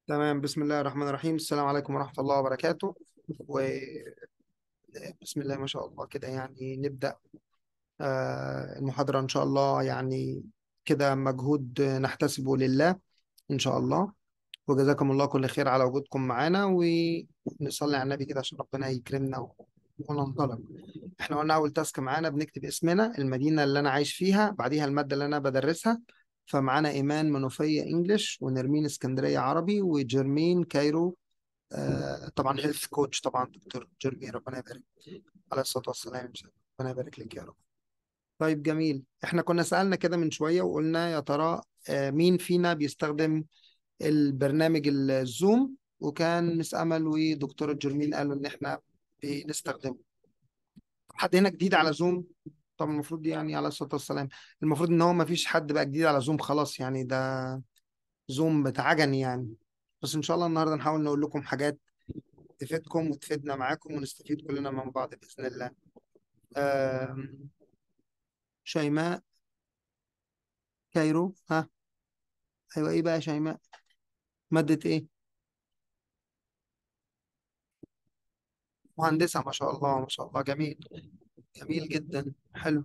تمام بسم الله الرحمن الرحيم السلام عليكم ورحمة الله وبركاته وبسم الله ما شاء الله كده يعني نبدأ آه، المحاضرة إن شاء الله يعني كده مجهود نحتسبه لله إن شاء الله وجزاكم الله كل خير على وجودكم معانا ونصلي على النبي كده عشان ربنا يكرمنا وننطلق احنا قلنا أول تاسك معانا بنكتب اسمنا المدينة اللي أنا عايش فيها بعديها المادة اللي أنا بدرسها فمعانا إيمان منوفية إنجلش ونرمين اسكندرية عربي وجرمين كايرو آه طبعا هيلث كوتش طبعا دكتور جيرمي ربنا يبارك عليه الصلاة والسلام ربنا يبارك لك يا رب طيب جميل احنا كنا سألنا كده من شوية وقلنا يا ترى آه مين فينا بيستخدم البرنامج الزوم وكان مس أمل ودكتورة جيرمين قالوا إن احنا بنستخدمه حد هنا جديد على زوم طب المفروض دي يعني على الصلاة والسلام المفروض ان هو ما فيش حد بقى جديد على زوم خلاص يعني ده زوم بتعجن يعني بس ان شاء الله النهارده نحاول نقول لكم حاجات تفيدكم وتفيدنا معاكم ونستفيد كلنا من بعض بإذن الله آم، شيماء كايرو ها ايوه ايه بقى يا شيماء مادة ايه مهندسة ما شاء الله ما شاء الله جميل جميل جدا حلو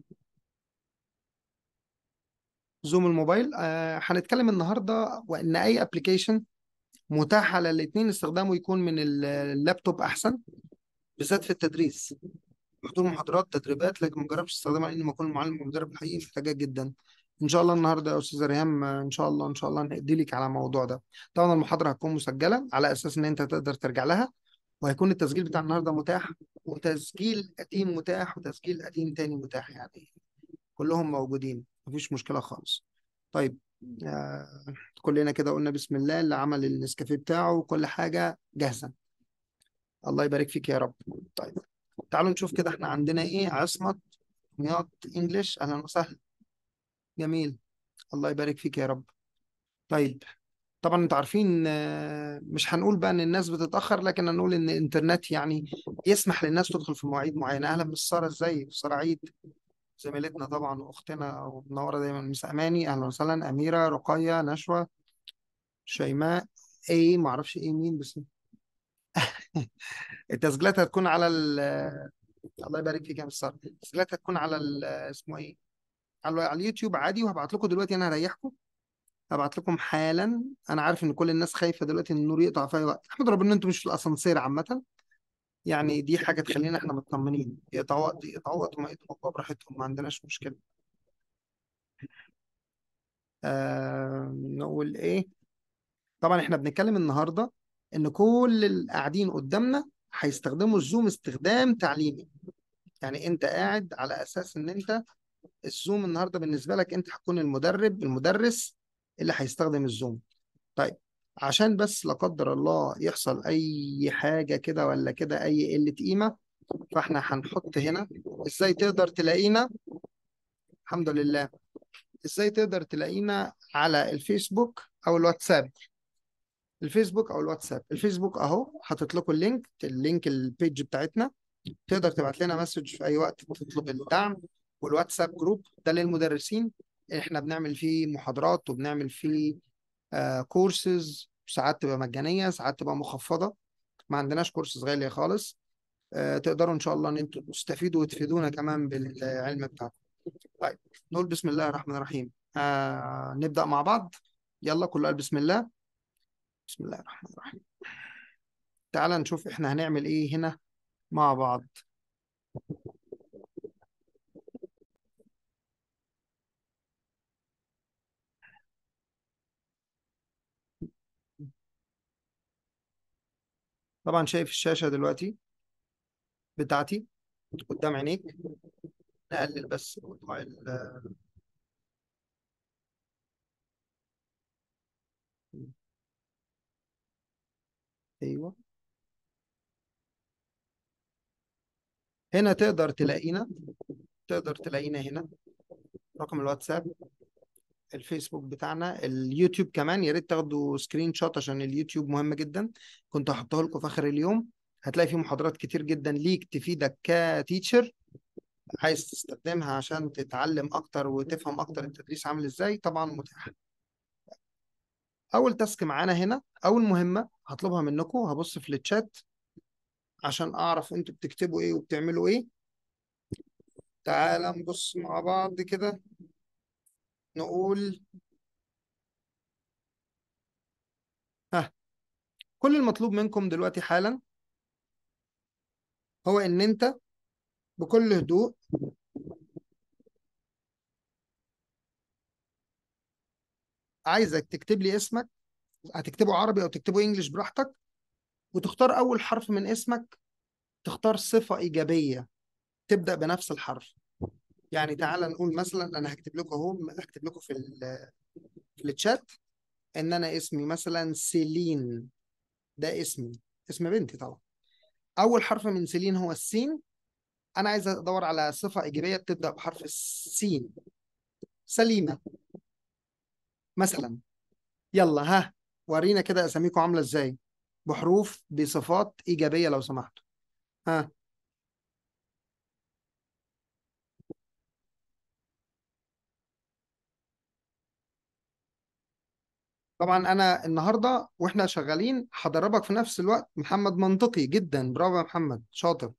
زوم الموبايل آه هنتكلم النهارده وان اي ابلكيشن متاح على الاثنين استخدامه يكون من ال- اللابتوب احسن بالذات في التدريس حضور محاضرات تدريبات لكن ما جربتش استخدامها لاني ما اكون المعلم والمدرب الحقيقي محتاجه جدا ان شاء الله النهارده يا استاذه ريهام آه، ان شاء الله ان شاء الله نهدي لك على الموضوع ده طبعا المحاضره هتكون مسجله على اساس ان انت تقدر ترجع لها وهيكون التسجيل بتاع النهارده متاح وتسجيل قديم متاح وتسجيل قديم تاني متاح يعني كلهم موجودين مفيش مشكله خالص طيب آه كلنا كده قلنا بسم الله اللي عمل النسكافيه بتاعه وكل حاجه جاهزه الله يبارك فيك يا رب طيب تعالوا نشوف كده احنا عندنا ايه عصمت دمياط انجلش اهلا وسهلا جميل الله يبارك فيك يا رب طيب طبعا انتوا عارفين آه، مش هنقول بقى ان الناس بتتاخر لكن هنقول ان الانترنت يعني يسمح للناس تدخل في مواعيد معينه اهلا مس ساره ازيك ساره عيد زميلتنا طبعا واختنا ومنوره دايما مس اماني اهلا وسهلا اميره رقيه نشوى شيماء ايه ما اعرفش ايه مين بس التسجيلات هتكون على ال الله يبارك فيك يا مس ساره التسجيلات هتكون على ال- اسمه ايه على على اليوتيوب عادي وهبعت لكم دلوقتي انا هريحكم هبعت لكم حالا انا عارف ان كل الناس خايفه دلوقتي ان النور يقطع في اي وقت احمد ربنا ان انتم مش في الاسانسير عامه يعني دي حاجه تخلينا احنا مطمنين يقطعوا وقت يقطعوا وقت ما يقطعوا براحتهم ما عندناش مشكله آه نقول ايه طبعا احنا بنتكلم النهارده ان كل اللي قاعدين قدامنا هيستخدموا الزوم استخدام تعليمي يعني انت قاعد على اساس ان انت الزوم النهارده بالنسبه لك انت هتكون المدرب المدرس اللي هيستخدم الزوم طيب عشان بس لا قدر الله يحصل اي حاجه كده ولا كده اي قله قيمه فاحنا هنحط هنا ازاي تقدر تلاقينا الحمد لله ازاي تقدر تلاقينا على الفيسبوك او الواتساب الفيسبوك او الواتساب الفيسبوك اهو حاطط لكم اللينك اللينك البيج بتاعتنا تقدر تبعت لنا مسج في اي وقت تطلب الدعم والواتساب جروب ده للمدرسين احنا بنعمل فيه محاضرات وبنعمل فيه آه كورسز ساعات تبقى مجانية ساعات تبقى مخفضة ما عندناش كورسز غالية خالص آه تقدروا ان شاء الله ان انتوا تستفيدوا وتفيدونا كمان بالعلم بتاعكم طيب نقول بسم الله الرحمن الرحيم آه نبدأ مع بعض يلا كل قال بسم الله بسم الله الرحمن الرحيم تعال نشوف احنا هنعمل ايه هنا مع بعض طبعا شايف الشاشة دلوقتي بتاعتي قدام عينيك نقلل بس موضوع ال- ايوه هنا تقدر تلاقينا تقدر تلاقينا هنا رقم الواتساب الفيسبوك بتاعنا اليوتيوب كمان يا ريت تاخدوا سكرين شوت عشان اليوتيوب مهم جدا كنت هحطه لكم في اخر اليوم هتلاقي فيه محاضرات كتير جدا ليك تفيدك كتيتشر عايز تستخدمها عشان تتعلم اكتر وتفهم اكتر التدريس عامل ازاي طبعا متاح اول تاسك معانا هنا اول مهمه هطلبها منكم هبص في الشات عشان اعرف انتوا بتكتبوا ايه وبتعملوا ايه تعال نبص مع بعض كده نقول ها كل المطلوب منكم دلوقتي حالا هو ان انت بكل هدوء عايزك تكتب لي اسمك هتكتبه عربي او تكتبه انجليش براحتك وتختار اول حرف من اسمك تختار صفة إيجابية تبدأ بنفس الحرف يعني تعال نقول مثلا أنا هكتب لكم أهو هكتب لكم في ال في الشات إن أنا اسمي مثلا سيلين ده اسمي اسم بنتي طبعا أول حرف من سيلين هو السين أنا عايز أدور على صفة إيجابية بتبدأ بحرف السين سليمة مثلا يلا ها ورينا كده أساميكم عاملة إزاي بحروف بصفات إيجابية لو سمحتوا ها طبعا انا النهارده واحنا شغالين هدربك في نفس الوقت محمد منطقي جدا برافو يا محمد شاطر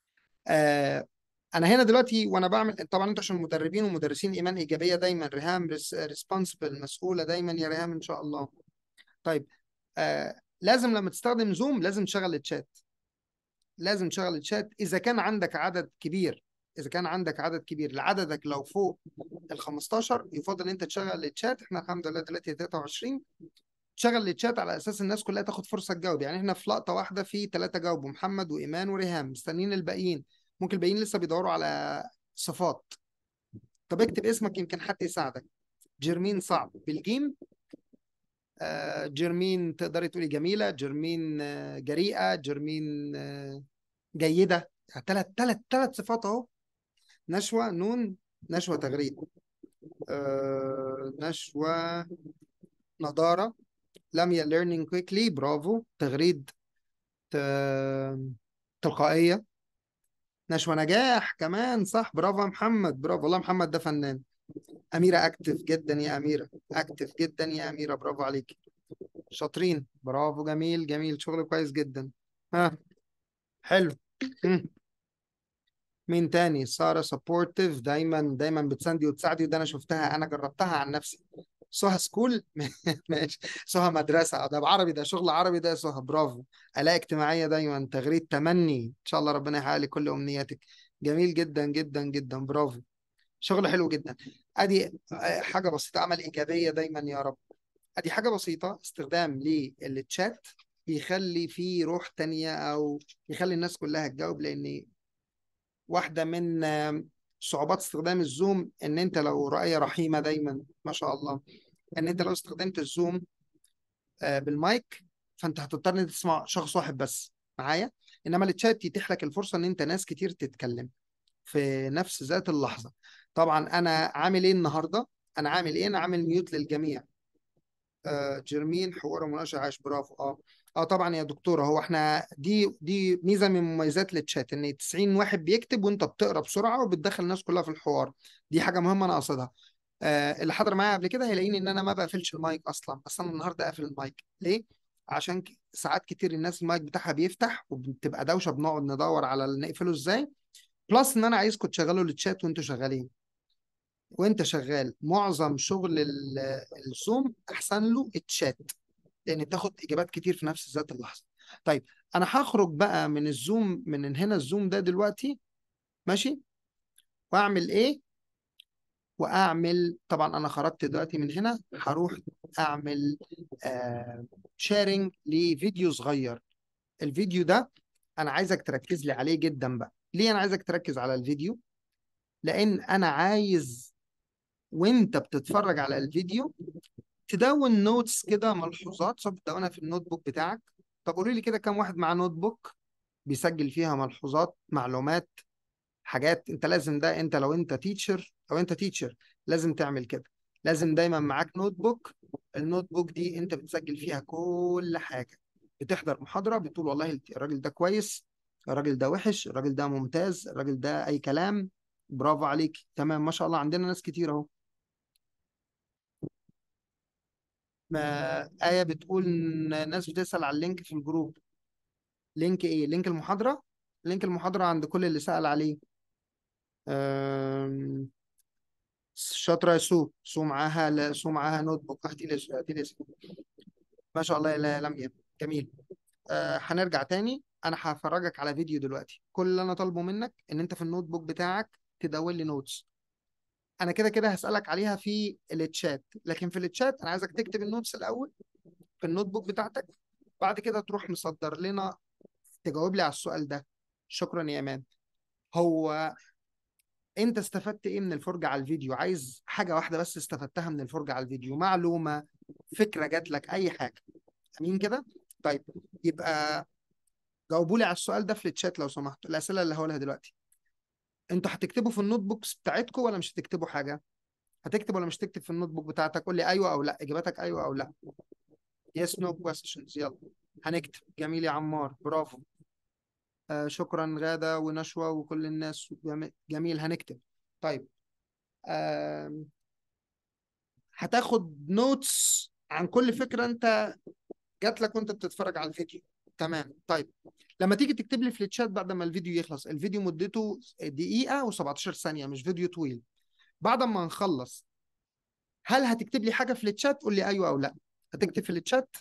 آه انا هنا دلوقتي وانا بعمل طبعا انتوا عشان مدربين ومدرسين ايمان ايجابيه دايما ريهام ريسبونسبل مسؤوله دايما يا ريهام ان شاء الله طيب آه لازم لما تستخدم زوم لازم تشغل الشات لازم تشغل الشات اذا كان عندك عدد كبير اذا كان عندك عدد كبير لعددك لو فوق ال 15 يفضل انت تشغل الشات احنا الحمد لله دلوقتي 23 تشغل الشات على اساس الناس كلها تاخد فرصه تجاوب يعني احنا في لقطه واحده في ثلاثه جاوبوا محمد وايمان وريهام مستنيين الباقيين ممكن الباقيين لسه بيدوروا على صفات طب اكتب اسمك يمكن حد يساعدك جيرمين صعب بالجيم آه جيرمين تقدري تقولي جميله جيرمين آه جريئه جيرمين آه جيده ثلاث ثلاث ثلاث صفات اهو نشوة نون نشوة تغريد آه نشوة نضارة لميا learning quickly برافو تغريد ت... تلقائية نشوة نجاح كمان صح برافو يا محمد برافو والله محمد ده فنان أميرة أكتف جدا يا أميرة أكتف جدا يا أميرة برافو عليك شاطرين برافو جميل جميل شغل كويس جدا ها حلو مم. مين تاني سارة سبورتيف دايما دايما بتساندي وتساعدي وده انا شفتها انا جربتها عن نفسي سهى سكول ماشي سهى مدرسة ده بعربي ده شغل عربي ده يا سهى برافو آلاء اجتماعية دايما تغريد تمني ان شاء الله ربنا يحقق لك كل امنياتك جميل جدا جدا جدا برافو شغل حلو جدا ادي حاجة بسيطة عمل ايجابية دايما يا رب ادي حاجة بسيطة استخدام للتشات بيخلي فيه روح تانية او يخلي الناس كلها تجاوب لان واحدة من صعوبات استخدام الزوم ان انت لو رأية رحيمة دايما ما شاء الله ان انت لو استخدمت الزوم بالمايك فانت هتضطر ان تسمع شخص واحد بس معايا انما التشات يتيح لك الفرصة ان انت ناس كتير تتكلم في نفس ذات اللحظة طبعا انا عامل ايه النهاردة انا عامل ايه انا عامل ميوت للجميع آه جرمين حوار ومناقشة عاش برافو اه اه طبعا يا دكتوره هو احنا دي دي ميزه من مميزات التشات ان 90 واحد بيكتب وانت بتقرا بسرعه وبتدخل الناس كلها في الحوار دي حاجه مهمه انا قاصدها آه اللي حضر معايا قبل كده هيلاقيني ان انا ما بقفلش المايك اصلا بس انا النهارده قافل المايك ليه عشان ساعات كتير الناس المايك بتاعها بيفتح وبتبقى دوشه بنقعد ندور على نقفله ازاي بلس ان انا عايزكم تشغلوا التشات وانتوا شغالين وانت شغال معظم شغل الزوم احسن له التشات لان بتاخد اجابات كتير في نفس ذات اللحظه طيب انا هخرج بقى من الزوم من هنا الزوم ده دلوقتي ماشي واعمل ايه واعمل طبعا انا خرجت دلوقتي من هنا هروح اعمل آه شيرنج لفيديو صغير الفيديو ده انا عايزك تركز لي عليه جدا بقى ليه انا عايزك تركز على الفيديو لان انا عايز وانت بتتفرج على الفيديو تدون نوتس كده ملحوظات صب تدونها في النوت بوك بتاعك طب قولي لي كده كم واحد معاه نوت بوك بيسجل فيها ملحوظات معلومات حاجات انت لازم ده انت لو انت تيتشر لو انت تيتشر لازم تعمل كده لازم دايما معاك نوت بوك النوت بوك دي انت بتسجل فيها كل حاجة بتحضر محاضرة بتقول والله الراجل ده كويس الراجل ده وحش الراجل ده ممتاز الراجل ده اي كلام برافو عليك تمام ما شاء الله عندنا ناس كتير اهو ما آية بتقول إن ناس بتسأل على اللينك في الجروب لينك إيه؟ لينك المحاضرة؟ لينك المحاضرة عند كل اللي سأل عليه أم... شاطرة يا سو سو معاها لا سو معاها نوت بوك هاتي لي هاتي لي ما شاء الله لا لم جميل أه هنرجع تاني أنا هفرجك على فيديو دلوقتي كل اللي أنا طالبه منك إن أنت في النوت بوك بتاعك تدون لي نوتس أنا كده كده هسألك عليها في التشات لكن في التشات أنا عايزك تكتب النوتس الأول في النوت بوك بتاعتك بعد كده تروح مصدر لنا تجاوب لي على السؤال ده شكرا يا امان هو انت استفدت ايه من الفرجة على الفيديو عايز حاجة واحدة بس استفدتها من الفرجة على الفيديو معلومة فكرة جات لك اي حاجة امين كده طيب يبقى جاوبوا لي على السؤال ده في الشات لو سمحتوا الاسئله اللي هقولها دلوقتي انتوا هتكتبوا في النوت بوكس بتاعتكم ولا مش هتكتبوا حاجه هتكتب ولا مش هتكتب في النوت بوك بتاعتك قول لي ايوه او لا اجابتك ايوه او لا يس نو كويستشنز يلا هنكتب جميل يا عمار برافو آه شكرا غادة ونشوى وكل الناس جميل, جميل هنكتب طيب آه هتاخد نوتس عن كل فكرة انت جات لك وانت بتتفرج على الفيديو تمام طيب لما تيجي تكتب لي في الشات بعد ما الفيديو يخلص الفيديو مدته دقيقة و17 ثانية مش فيديو طويل بعد ما نخلص هل هتكتب لي حاجة في الشات قول لي ايوه او لا هتكتب في الشات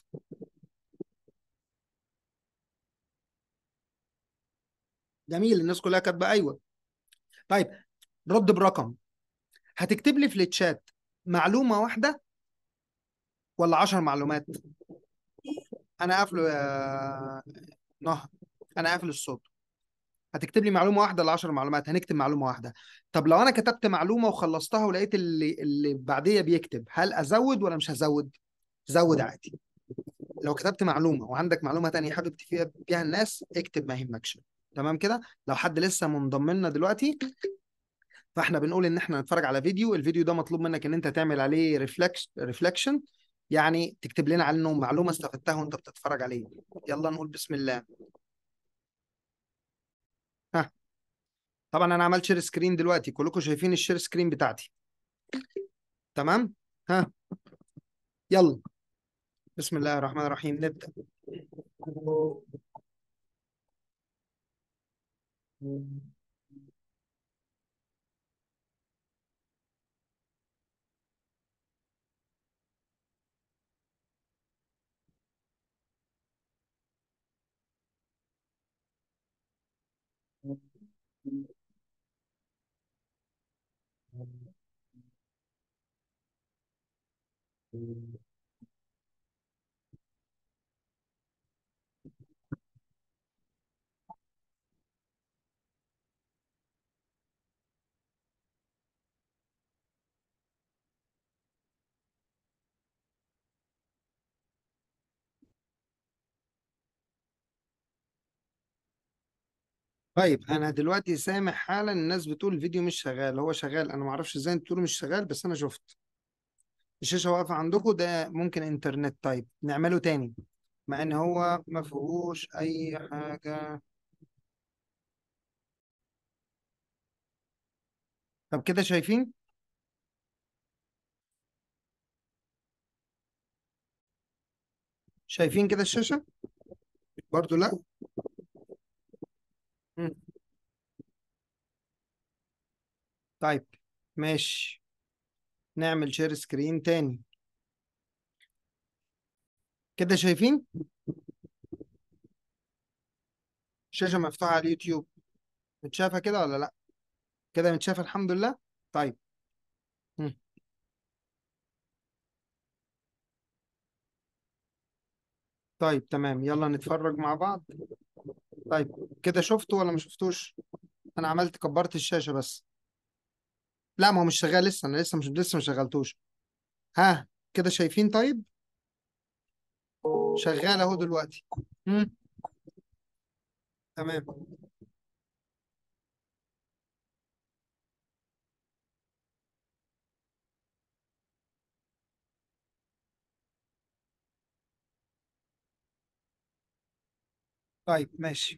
جميل الناس كلها كاتبه ايوه طيب رد برقم هتكتب لي في الشات معلومه واحده ولا 10 معلومات انا قافله يا نهى انا قافل الصوت هتكتب لي معلومه واحده ولا 10 معلومات هنكتب معلومه واحده طب لو انا كتبت معلومه وخلصتها ولقيت اللي اللي بعديه بيكتب هل ازود ولا مش هزود زود عادي لو كتبت معلومه وعندك معلومه تانية حابب تفيد بيها الناس اكتب ما يهمكش تمام كده لو حد لسه منضم لنا دلوقتي فاحنا بنقول ان احنا نتفرج على فيديو الفيديو ده مطلوب منك ان انت تعمل عليه ريفلكس ريفلكشن يعني تكتب لنا عنه معلومه استفدتها وانت بتتفرج عليه يلا نقول بسم الله ها طبعا انا عملت شير سكرين دلوقتي كلكم شايفين الشير سكرين بتاعتي تمام ها يلا بسم الله الرحمن الرحيم نبدأ طيب انا دلوقتي سامع حالا الناس بتقول الفيديو مش شغال هو شغال انا ما اعرفش ازاي انتوا بتقولوا مش شغال بس انا شفت الشاشه واقفه عندكم ده ممكن انترنت طيب نعمله تاني مع ان هو ما فيهوش اي حاجه طب كده شايفين شايفين كده الشاشه برضو لا مم. طيب ماشي نعمل شير سكرين تاني كده شايفين الشاشة مفتوحة على اليوتيوب متشافة كده ولا لا كده متشافة الحمد لله طيب مم. طيب تمام يلا نتفرج مع بعض طيب كده شفتوا ولا ما شفتوش انا عملت كبرت الشاشة بس لا ما هو مش شغال لسه انا لسه مش لسه ما شغلتوش ها كده شايفين طيب شغال اهو دلوقتي مم. تمام طيب ماشي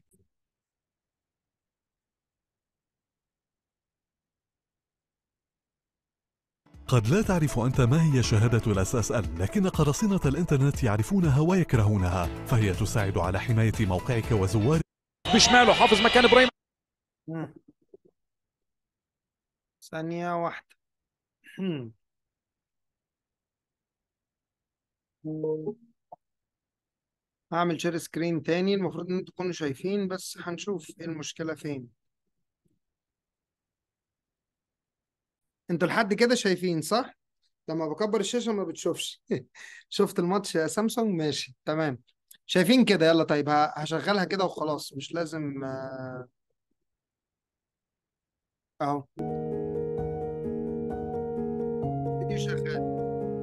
قد لا تعرف أنت ما هي شهادة الاس اس ال لكن قراصنة الإنترنت يعرفونها ويكرهونها فهي تساعد على حماية موقعك وزوارك بشماله حافظ مكان ابراهيم مم. ثانية واحدة هعمل شير سكرين تاني المفروض ان انتوا تكونوا شايفين بس هنشوف ايه المشكلة فين انتوا لحد كده شايفين صح؟ لما بكبر الشاشة ما بتشوفش شفت الماتش يا سامسونج ماشي تمام شايفين كده يلا طيب ه- هشغلها كده وخلاص مش لازم آه، اهو فيديو شغال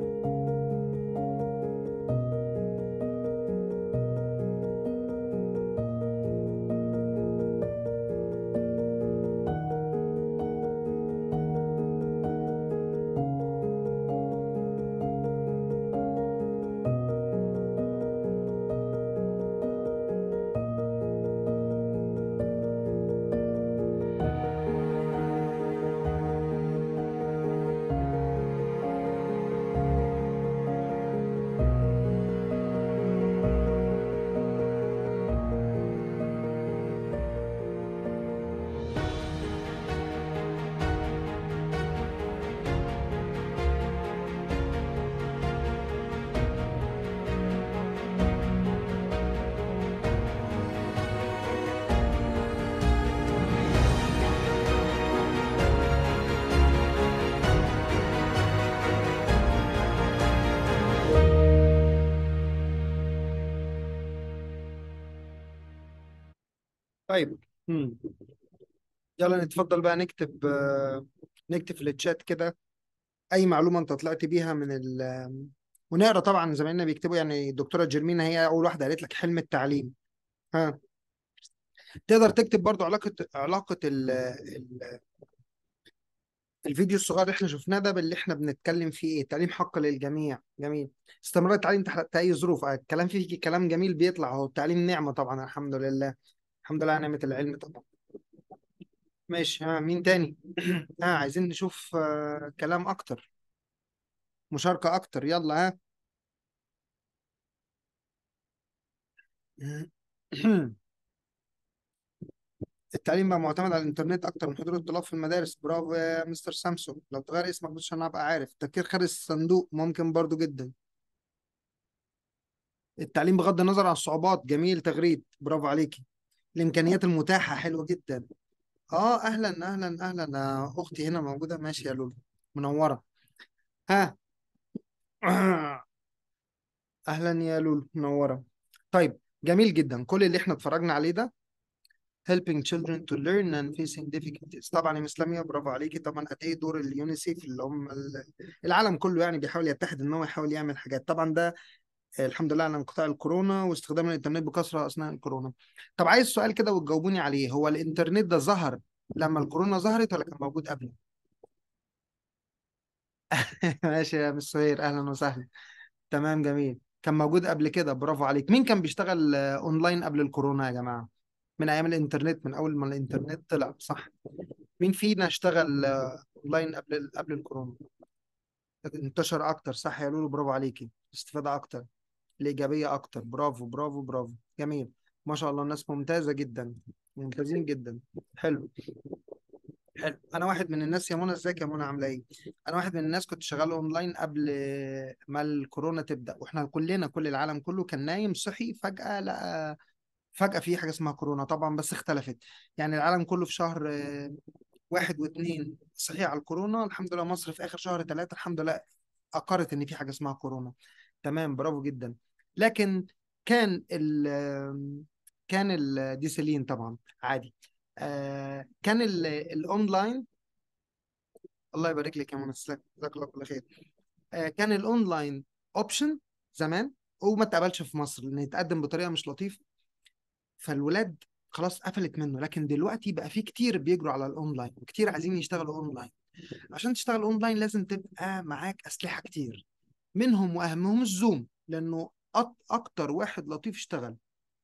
طيب مم. يلا نتفضل بقى نكتب آه، نكتب في التشات كده اي معلومه انت طلعت بيها من ال ونقرا طبعا زمايلنا بيكتبوا يعني الدكتوره جيرمينا هي اول واحده قالت لك حلم التعليم ها تقدر تكتب برضو علاقه علاقه ال... ال... الفيديو الصغير اللي احنا شفناه ده باللي احنا بنتكلم فيه ايه التعليم حق للجميع جميل استمرار التعليم تحت اي ظروف آه، الكلام فيه كلام جميل بيطلع هو التعليم نعمه طبعا الحمد لله الحمد لله على نعمه العلم طبعا ماشي ها مين تاني ها عايزين نشوف آه، كلام اكتر مشاركه اكتر يلا ها التعليم بقى معتمد على الانترنت اكتر من حضور الطلاب في المدارس برافو يا مستر سامسونج لو تغير اسمك بس عشان ابقى عارف التفكير خارج الصندوق ممكن برضو جدا التعليم بغض النظر عن الصعوبات جميل تغريد برافو عليكي الامكانيات المتاحه حلوه جدا اه اهلا اهلا اهلا آه، اختي هنا موجوده ماشي يا لولو منوره ها اهلا يا لولو منوره طيب جميل جدا كل اللي احنا اتفرجنا عليه ده helping children to learn and facing difficulties طبعا يا مسلمية برافو عليكي طبعا قد ايه دور اليونيسيف اللي هم ال- العالم كله يعني بيحاول يتحد ان هو يحاول يعمل حاجات طبعا ده آه، الحمد لله على انقطاع الكورونا واستخدام الانترنت بكثرة اثناء الكورونا طب عايز سؤال كده وتجاوبوني عليه هو الانترنت ده ظهر لما الكورونا ظهرت ولا كان موجود قبل ماشي يا مس سهير اهلا وسهلا تمام جميل كان موجود قبل كده برافو عليك مين كان بيشتغل آه، اونلاين قبل الكورونا يا جماعة من ايام الانترنت من اول ما الانترنت طلع صح مين فينا اشتغل آه، اونلاين قبل قبل الكورونا انتشر اكتر صح يا لولو برافو عليكي استفادة اكتر الايجابية اكتر برافو برافو برافو جميل ما شاء الله الناس ممتازة جدا ممتازين جدا حلو حلو انا واحد من الناس يا منى ازيك يا منى عامله ايه انا واحد من الناس كنت شغال اونلاين قبل ما الكورونا تبدا واحنا كلنا كل العالم كله كان نايم صحي فجاه لقى فجاه في حاجه اسمها كورونا طبعا بس اختلفت يعني العالم كله في شهر آه، واحد واثنين صحي على الكورونا الحمد لله مصر في اخر شهر ثلاثة الحمد لله اقرت ان في حاجه اسمها كورونا تمام برافو جدا لكن كان ال كان الديسلين طبعا عادي آه، كان ال- الاونلاين الله يبارك لك يا منى جزاك جزاك الله كل خير آه، كان الاونلاين اوبشن زمان وما اتقبلش في مصر لان يتقدم بطريقه مش لطيفه فالولاد خلاص قفلت منه لكن دلوقتي بقى في كتير بيجروا على الاونلاين وكتير عايزين يشتغلوا اونلاين عشان تشتغل اونلاين لازم تبقى معاك اسلحه كتير منهم واهمهم الزوم لانه أط- اكتر واحد لطيف اشتغل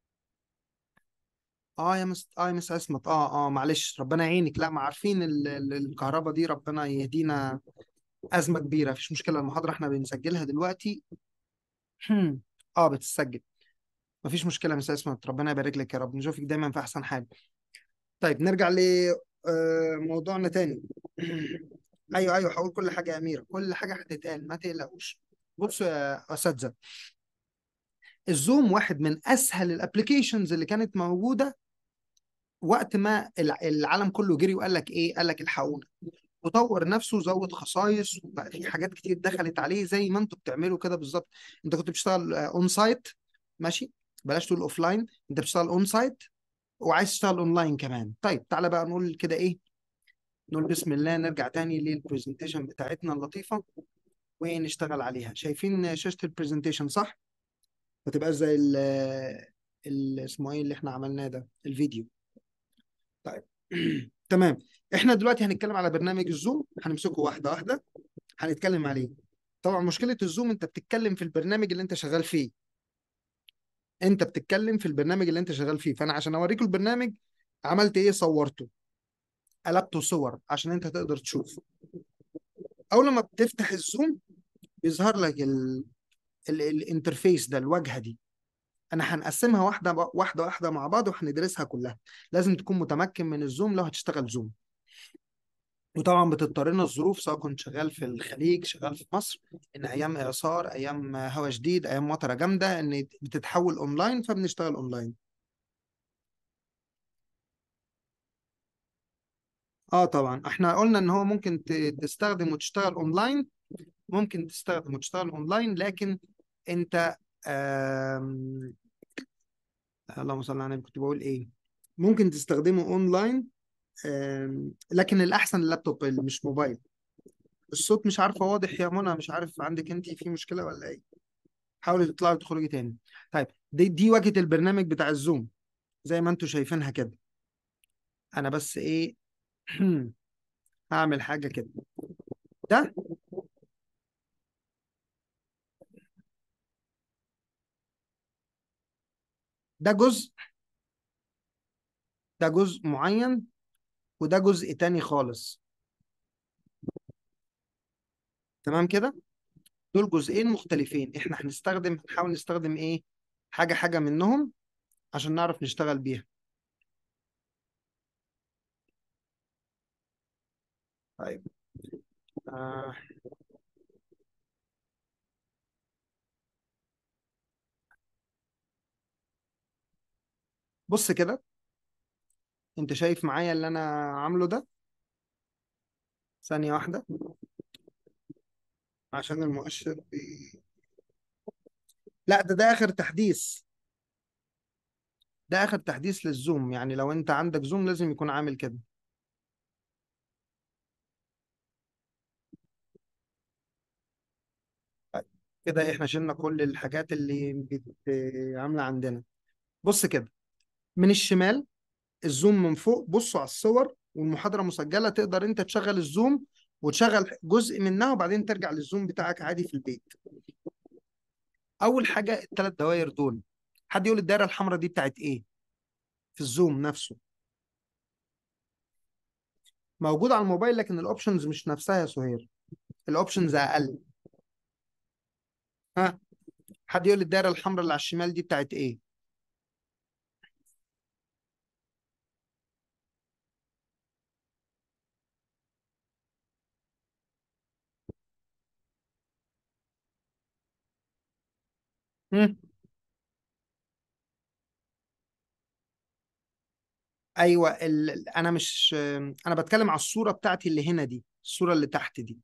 اه يا مس اه يا مس اسمت اه اه معلش ربنا يعينك لا ما عارفين ال- ال- الكهرباء دي ربنا يهدينا ازمه كبيره مفيش مشكله المحاضره احنا بنسجلها دلوقتي هم. اه بتسجل مفيش مشكله مس اسمت ربنا يبارك لك يا رب نشوفك دايما في احسن حال طيب نرجع لموضوعنا تاني ايوه ايوه هقول كل حاجه يا اميره كل حاجه هتتقال ما تقلقوش بصوا يا اساتذه الزوم واحد من اسهل الابلكيشنز اللي كانت موجوده وقت ما الع- العالم كله جري وقال لك ايه قال لك الحقونا وطور نفسه زود خصائص وبقى في حاجات كتير دخلت عليه زي ما انتوا بتعملوا كده بالظبط انت كنت بتشتغل اون سايت ماشي بلاش تقول اوف لاين انت بتشتغل اون سايت وعايز تشتغل اونلاين كمان طيب تعالى بقى نقول كده ايه نقول بسم الله نرجع تاني للبرزنتيشن بتاعتنا اللطيفة ونشتغل عليها شايفين شاشة البرزنتيشن صح؟ ما تبقاش زي ال ال- اسمه ايه اللي احنا عملناه ده الفيديو طيب تمام احنا دلوقتي هنتكلم على برنامج الزوم هنمسكه واحدة واحدة هنتكلم عليه طبعا مشكلة الزوم انت بتتكلم في البرنامج اللي انت شغال فيه انت بتتكلم في البرنامج اللي انت شغال فيه فانا عشان اوريكم البرنامج عملت ايه صورته قلبته صور عشان انت تقدر تشوف اول لما بتفتح الزوم بيظهر لك ال... ال... الانترفيس ده الواجهه دي انا هنقسمها واحده واحده واحده مع بعض وهندرسها كلها لازم تكون متمكن من الزوم لو هتشتغل زوم وطبعا بتضطرنا الظروف سواء كنت شغال في الخليج شغال في مصر ان ايام اعصار ايام هواء شديد ايام مطره جامده ان بتتحول اونلاين فبنشتغل اونلاين اه طبعا احنا قلنا ان هو ممكن ت- تستخدم وتشتغل اونلاين ممكن تستخدم وتشتغل اونلاين لكن انت آم... اللهم صل على النبي كنت بقول ايه ممكن تستخدمه اونلاين آم... لكن الاحسن اللابتوب اللي مش موبايل الصوت مش عارفه واضح يا منى مش عارف عندك انت في مشكله ولا ايه حاولي تطلعي وتخرجي تاني طيب دي دي واجهه البرنامج بتاع الزوم زي ما انتم شايفينها كده انا بس ايه هعمل حاجه كده ده ده جزء ده جزء معين وده جزء تاني خالص تمام كده دول جزئين مختلفين احنا هنستخدم هنحاول نستخدم ايه حاجة حاجة منهم عشان نعرف نشتغل بيها طيب آه. بص كده انت شايف معايا اللي انا عامله ده ثانية واحدة عشان المؤشر بي... لا ده ده اخر تحديث ده اخر تحديث للزوم يعني لو انت عندك زوم لازم يكون عامل كده طيب. كده احنا شلنا كل الحاجات اللي بت... عاملة عندنا بص كده من الشمال الزوم من فوق بصوا على الصور والمحاضرة مسجلة تقدر انت تشغل الزوم وتشغل جزء منها وبعدين ترجع للزوم بتاعك عادي في البيت اول حاجة الثلاث دوائر دول حد يقول الدايرة الحمراء دي بتاعت ايه في الزوم نفسه موجود على الموبايل لكن الاوبشنز مش نفسها يا سهير الاوبشنز اقل ها حد يقول الدايرة الحمراء اللي على الشمال دي بتاعت ايه هم؟ ايوه ال... ال- انا مش انا بتكلم على الصورة بتاعتي اللي هنا دي الصورة اللي تحت دي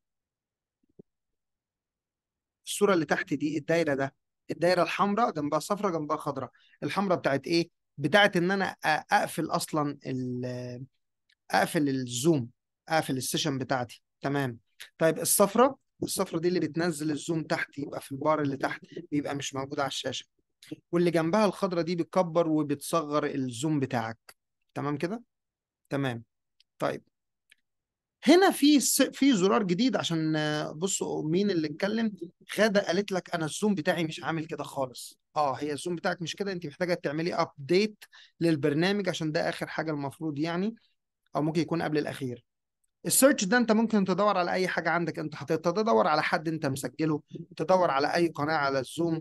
الصورة اللي تحت دي الدايرة ده الدايرة الحمراء جنبها صفراء جنبها خضراء الحمراء بتاعت ايه بتاعت ان انا أ- اقفل اصلا ال... اقفل الزوم اقفل السيشن بتاعتي تمام طيب الصفراء الصفراء دي اللي بتنزل الزوم تحت يبقى في البار اللي تحت بيبقى مش موجود على الشاشة واللي جنبها الخضراء دي بتكبر وبتصغر الزوم بتاعك تمام كده تمام طيب هنا في س... في زرار جديد عشان آه، بصوا مين اللي اتكلم غادة قالت لك انا الزوم بتاعي مش عامل كده خالص اه هي الزوم بتاعك مش كده انت محتاجه تعملي ابديت للبرنامج عشان ده اخر حاجه المفروض يعني او ممكن يكون قبل الاخير السيرش ده انت ممكن تدور على اي حاجه عندك انت حاططها تدور على حد انت مسجله تدور على اي قناه على الزوم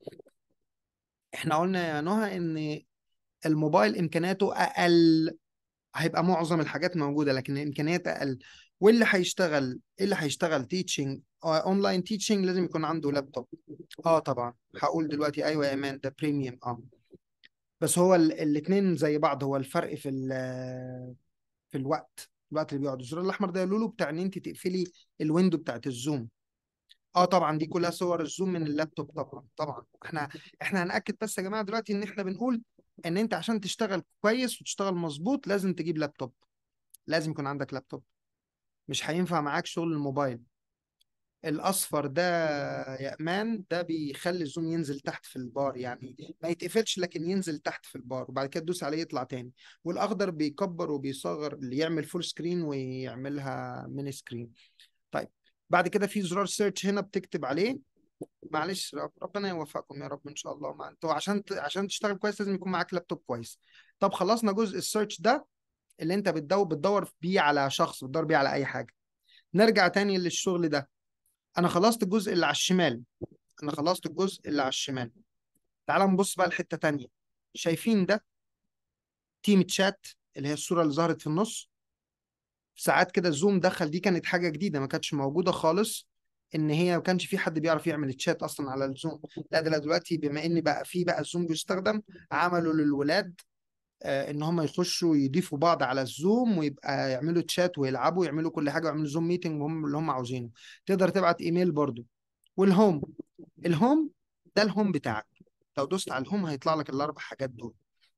احنا قلنا يا نهى ان الموبايل امكانياته اقل هيبقى معظم الحاجات موجوده لكن الامكانيات اقل واللي هيشتغل اللي هيشتغل تيتشنج اونلاين تيتشنج لازم يكون عنده لابتوب اه طبعا هقول دلوقتي ايوه يا ايمان ده بريميوم اه بس هو الاثنين زي بعض هو الفرق في ال- في الوقت الوقت اللي بيقعد الزرار الاحمر ده يا لولو بتاع ان انت تقفلي الويندو بتاعت الزوم اه طبعا دي كلها صور الزوم من اللابتوب طبعا طبعا احنا احنا هنأكد بس يا جماعه دلوقتي ان احنا بنقول ان انت عشان تشتغل كويس وتشتغل مظبوط لازم تجيب لابتوب لازم يكون عندك لابتوب مش هينفع معاك شغل الموبايل الاصفر ده يا امان ده بيخلي الزوم ينزل تحت في البار يعني ما يتقفلش لكن ينزل تحت في البار وبعد كده تدوس عليه يطلع تاني والاخضر بيكبر وبيصغر اللي يعمل فول سكرين ويعملها ميني سكرين طيب بعد كده في زرار سيرش هنا بتكتب عليه معلش رب- ربنا يوفقكم يا رب ان شاء الله ما انتوا عشان ت- عشان تشتغل كويس لازم يكون معاك لابتوب كويس طب خلصنا جزء السيرش ده اللي انت بتدور بتدور بيه على شخص بتدور بيه على اي حاجه نرجع تاني للشغل ده انا خلصت الجزء اللي على الشمال انا خلصت الجزء اللي على الشمال تعال نبص بقى لحته تانية شايفين ده تيم تشات اللي هي الصوره اللي ظهرت في النص ساعات كده الزوم دخل دي كانت حاجه جديده ما كانتش موجوده خالص ان هي ما كانش في حد بيعرف يعمل تشات اصلا على الزوم لا ده دلوقتي بما ان بقى في بقى الزوم بيستخدم عملوا للولاد آه، ان هم يخشوا يضيفوا بعض على الزوم ويبقى يعملوا تشات ويلعبوا ويعملوا كل حاجه ويعملوا زوم ميتنج وهم اللي هم عاوزينه تقدر تبعت ايميل برضو والهوم الهوم ده الهوم بتاعك لو دوست على الهوم هيطلع لك الاربع حاجات دول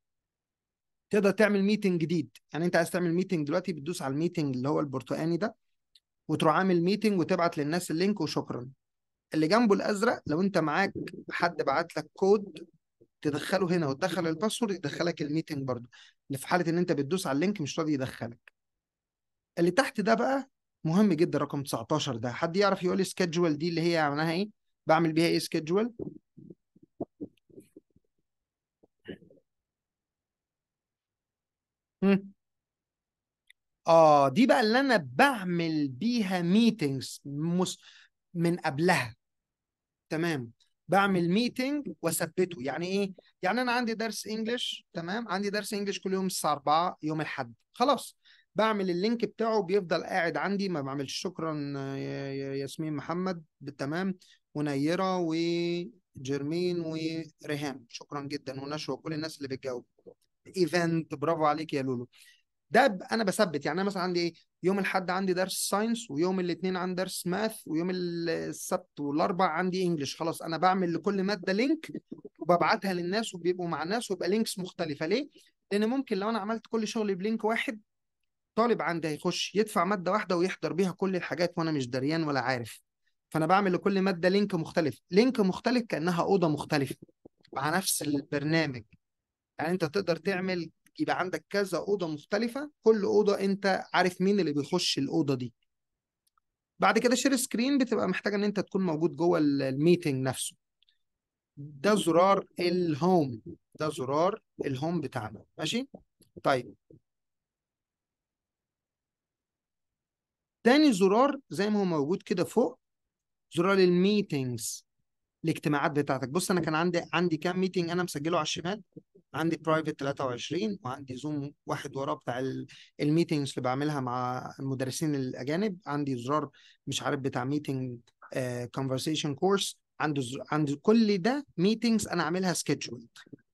تقدر تعمل ميتنج جديد يعني انت عايز تعمل ميتنج دلوقتي بتدوس على الميتنج اللي هو البرتقاني ده وتروح عامل ميتنج وتبعت للناس اللينك وشكرا اللي جنبه الازرق لو انت معاك حد بعت لك كود تدخله هنا وتدخل الباسورد يدخلك الميتنج برضو اللي في حاله ان انت بتدوس على اللينك مش راضي يدخلك اللي تحت ده بقى مهم جدا رقم 19 ده حد يعرف يقول لي سكيدجول دي اللي هي معناها ايه بعمل بيها ايه سكيدجول اه دي بقى اللي انا بعمل بيها ميتنجز مس... من قبلها تمام بعمل ميتنج واثبته يعني ايه يعني انا عندي درس انجلش تمام عندي درس انجلش كل يوم الساعه 4 يوم الاحد خلاص بعمل اللينك بتاعه بيفضل قاعد عندي ما بعملش شكرا يا يا ياسمين محمد تمام ونيرة وجرمين وريهام شكرا جدا ونشوى وكل الناس اللي بتجاوب ايفنت برافو عليك يا لولو ده ب- انا بثبت يعني انا مثلا عندي ايه يوم الاحد عندي درس ساينس ويوم الاثنين عندي درس ماث ويوم ال- السبت والاربع عندي انجلش خلاص انا بعمل لكل ماده لينك وببعتها للناس وبيبقوا مع الناس ويبقى لينكس مختلفه ليه لان ممكن لو انا عملت كل شغلي بلينك واحد طالب عندي هيخش يدفع ماده واحده ويحضر بيها كل الحاجات وانا مش دريان ولا عارف فانا بعمل لكل ماده لينك مختلف لينك مختلف كانها اوضه مختلفه مع نفس البرنامج يعني انت تقدر تعمل يبقى عندك كذا اوضه مختلفه كل اوضه انت عارف مين اللي بيخش الاوضه دي بعد كده شير سكرين بتبقى محتاجه ان انت تكون موجود جوه ال- الميتنج نفسه ده زرار الهوم ده زرار الهوم بتاعنا ماشي طيب تاني زرار زي ما هو موجود كده فوق زرار الميتنجز الاجتماعات بتاعتك بص انا كان عندي عندي كام ميتنج انا مسجله على الشمال عندي برايفت 23 وعندي زوم واحد وراه بتاع الميتنجز اللي بعملها مع المدرسين الاجانب عندي زرار مش عارف بتاع ميتنج كونفرسيشن كورس عندي زر... عندي كل ده ميتنجز انا عاملها سكيدجول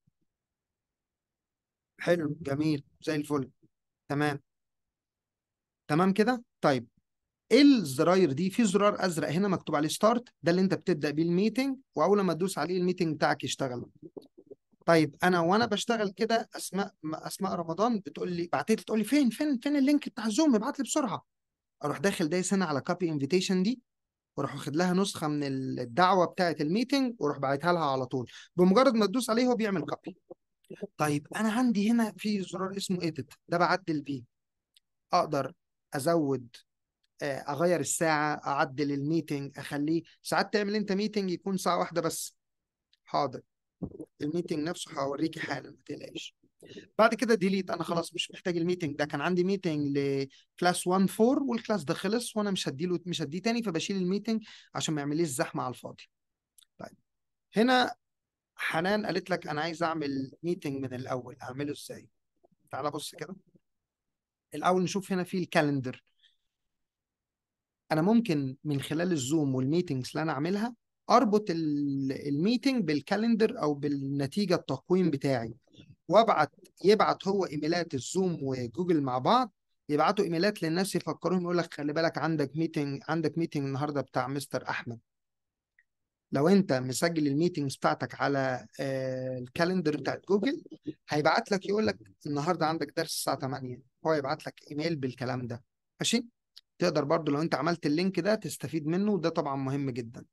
حلو جميل زي الفل تمام تمام كده طيب ايه الزراير دي في زرار ازرق هنا مكتوب عليه ستارت ده اللي انت بتبدا بيه الميتنج واول ما تدوس عليه الميتنج بتاعك يشتغل طيب انا وانا بشتغل كده اسماء اسماء رمضان بتقول لي بعتت لي تقول لي فين فين فين اللينك بتاع الزوم ابعت لي بسرعه اروح داخل دايس هنا على كوبي انفيتيشن دي واروح واخد لها نسخه من الدعوه بتاعه الميتنج واروح باعتها لها على طول بمجرد ما تدوس عليه هو بيعمل كوبي طيب انا عندي هنا في زرار اسمه ايديت ده بعدل بيه اقدر ازود آه، اغير الساعه اعدل الميتنج اخليه ساعات تعمل انت ميتنج يكون ساعه واحده بس حاضر الميتنج نفسه هوريكي حالا ما تقلقش بعد كده ديليت انا خلاص مش محتاج الميتنج ده كان عندي ميتنج لكلاس 1 4 والكلاس ده خلص وانا مش هديله مش هديه تاني فبشيل الميتنج عشان ما يعمليش زحمه على الفاضي طيب هنا حنان قالت لك انا عايز اعمل ميتنج من الاول اعمله ازاي تعالى بص كده الاول نشوف هنا في الكالندر انا ممكن من خلال الزوم والميتنجز اللي انا اعملها اربط ال- الميتنج بالكالندر او بالنتيجه التقويم بتاعي وابعت يبعت هو ايميلات الزوم وجوجل مع بعض يبعتوا ايميلات للناس يفكرهم يقول لك خلي بالك عندك ميتنج عندك ميتنج النهارده بتاع مستر احمد لو انت مسجل الميتنجز بتاعتك على آه، الكالندر بتاعت جوجل هيبعت لك يقول لك النهارده عندك درس الساعه 8 هو يبعت لك ايميل بالكلام ده ماشي تقدر برضو لو انت عملت اللينك ده تستفيد منه وده طبعا مهم جدا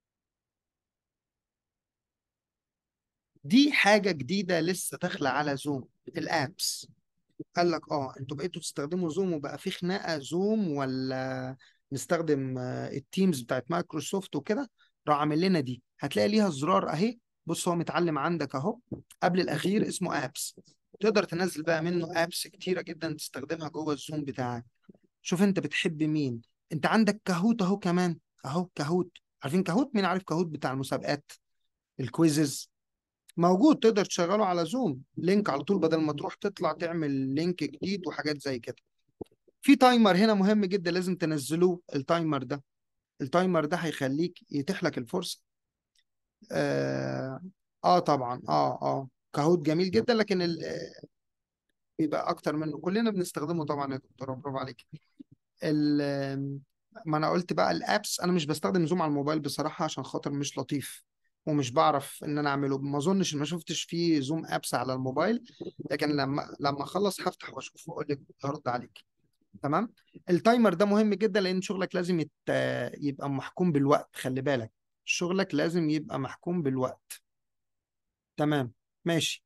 دي حاجة جديدة لسه داخلة على زوم الابس قال لك اه انتوا بقيتوا تستخدموا زوم وبقى في خناقة زوم ولا نستخدم آه، التيمز بتاعت مايكروسوفت وكده راح عامل لنا دي هتلاقي ليها زرار اهي بص هو متعلم عندك اهو قبل الاخير اسمه ابس تقدر تنزل بقى منه ابس كتيرة جدا تستخدمها جوه الزوم بتاعك شوف انت بتحب مين انت عندك كاهوت اهو كمان اهو كاهوت عارفين كاهوت مين عارف كاهوت بتاع المسابقات الكويزز موجود تقدر تشغله على زوم لينك على طول بدل ما تروح تطلع تعمل لينك جديد وحاجات زي كده في تايمر هنا مهم جدا لازم تنزلوه التايمر ده التايمر ده هيخليك يتيح لك الفرصة اه, آه طبعا اه اه كاهوت جميل جدا لكن ال- آه، بيبقى اكتر منه كلنا بنستخدمه طبعا يا دكتور برافو عليك ال آم، ما انا قلت بقى الابس انا مش بستخدم زوم على الموبايل بصراحة عشان خاطر مش لطيف ومش بعرف ان انا اعمله ما اظنش ما شفتش فيه زوم ابس على الموبايل لكن لما لما اخلص هفتح واشوف واقول لك هرد عليك تمام التايمر ده مهم جدا لان شغلك لازم يت... يبقى محكوم بالوقت خلي بالك شغلك لازم يبقى محكوم بالوقت تمام ماشي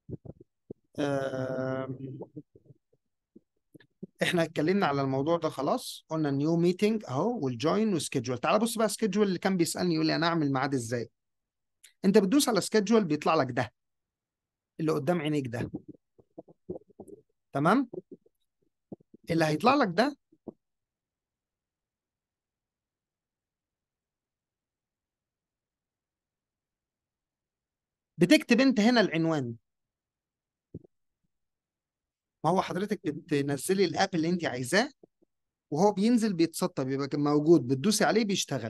آم، احنا اتكلمنا على الموضوع ده خلاص قلنا نيو ميتنج اهو والجوين وسكيدجول تعال بص بقى سكيدجول اللي كان بيسالني يقول لي انا اعمل ميعاد ازاي انت بتدوس على سكيدجول بيطلع لك ده اللي قدام عينيك ده تمام اللي هيطلع لك ده بتكتب انت هنا العنوان ما هو حضرتك بتنزلي الاب اللي انت عايزاه وهو بينزل بيتسطب يبقى موجود بتدوسي عليه بيشتغل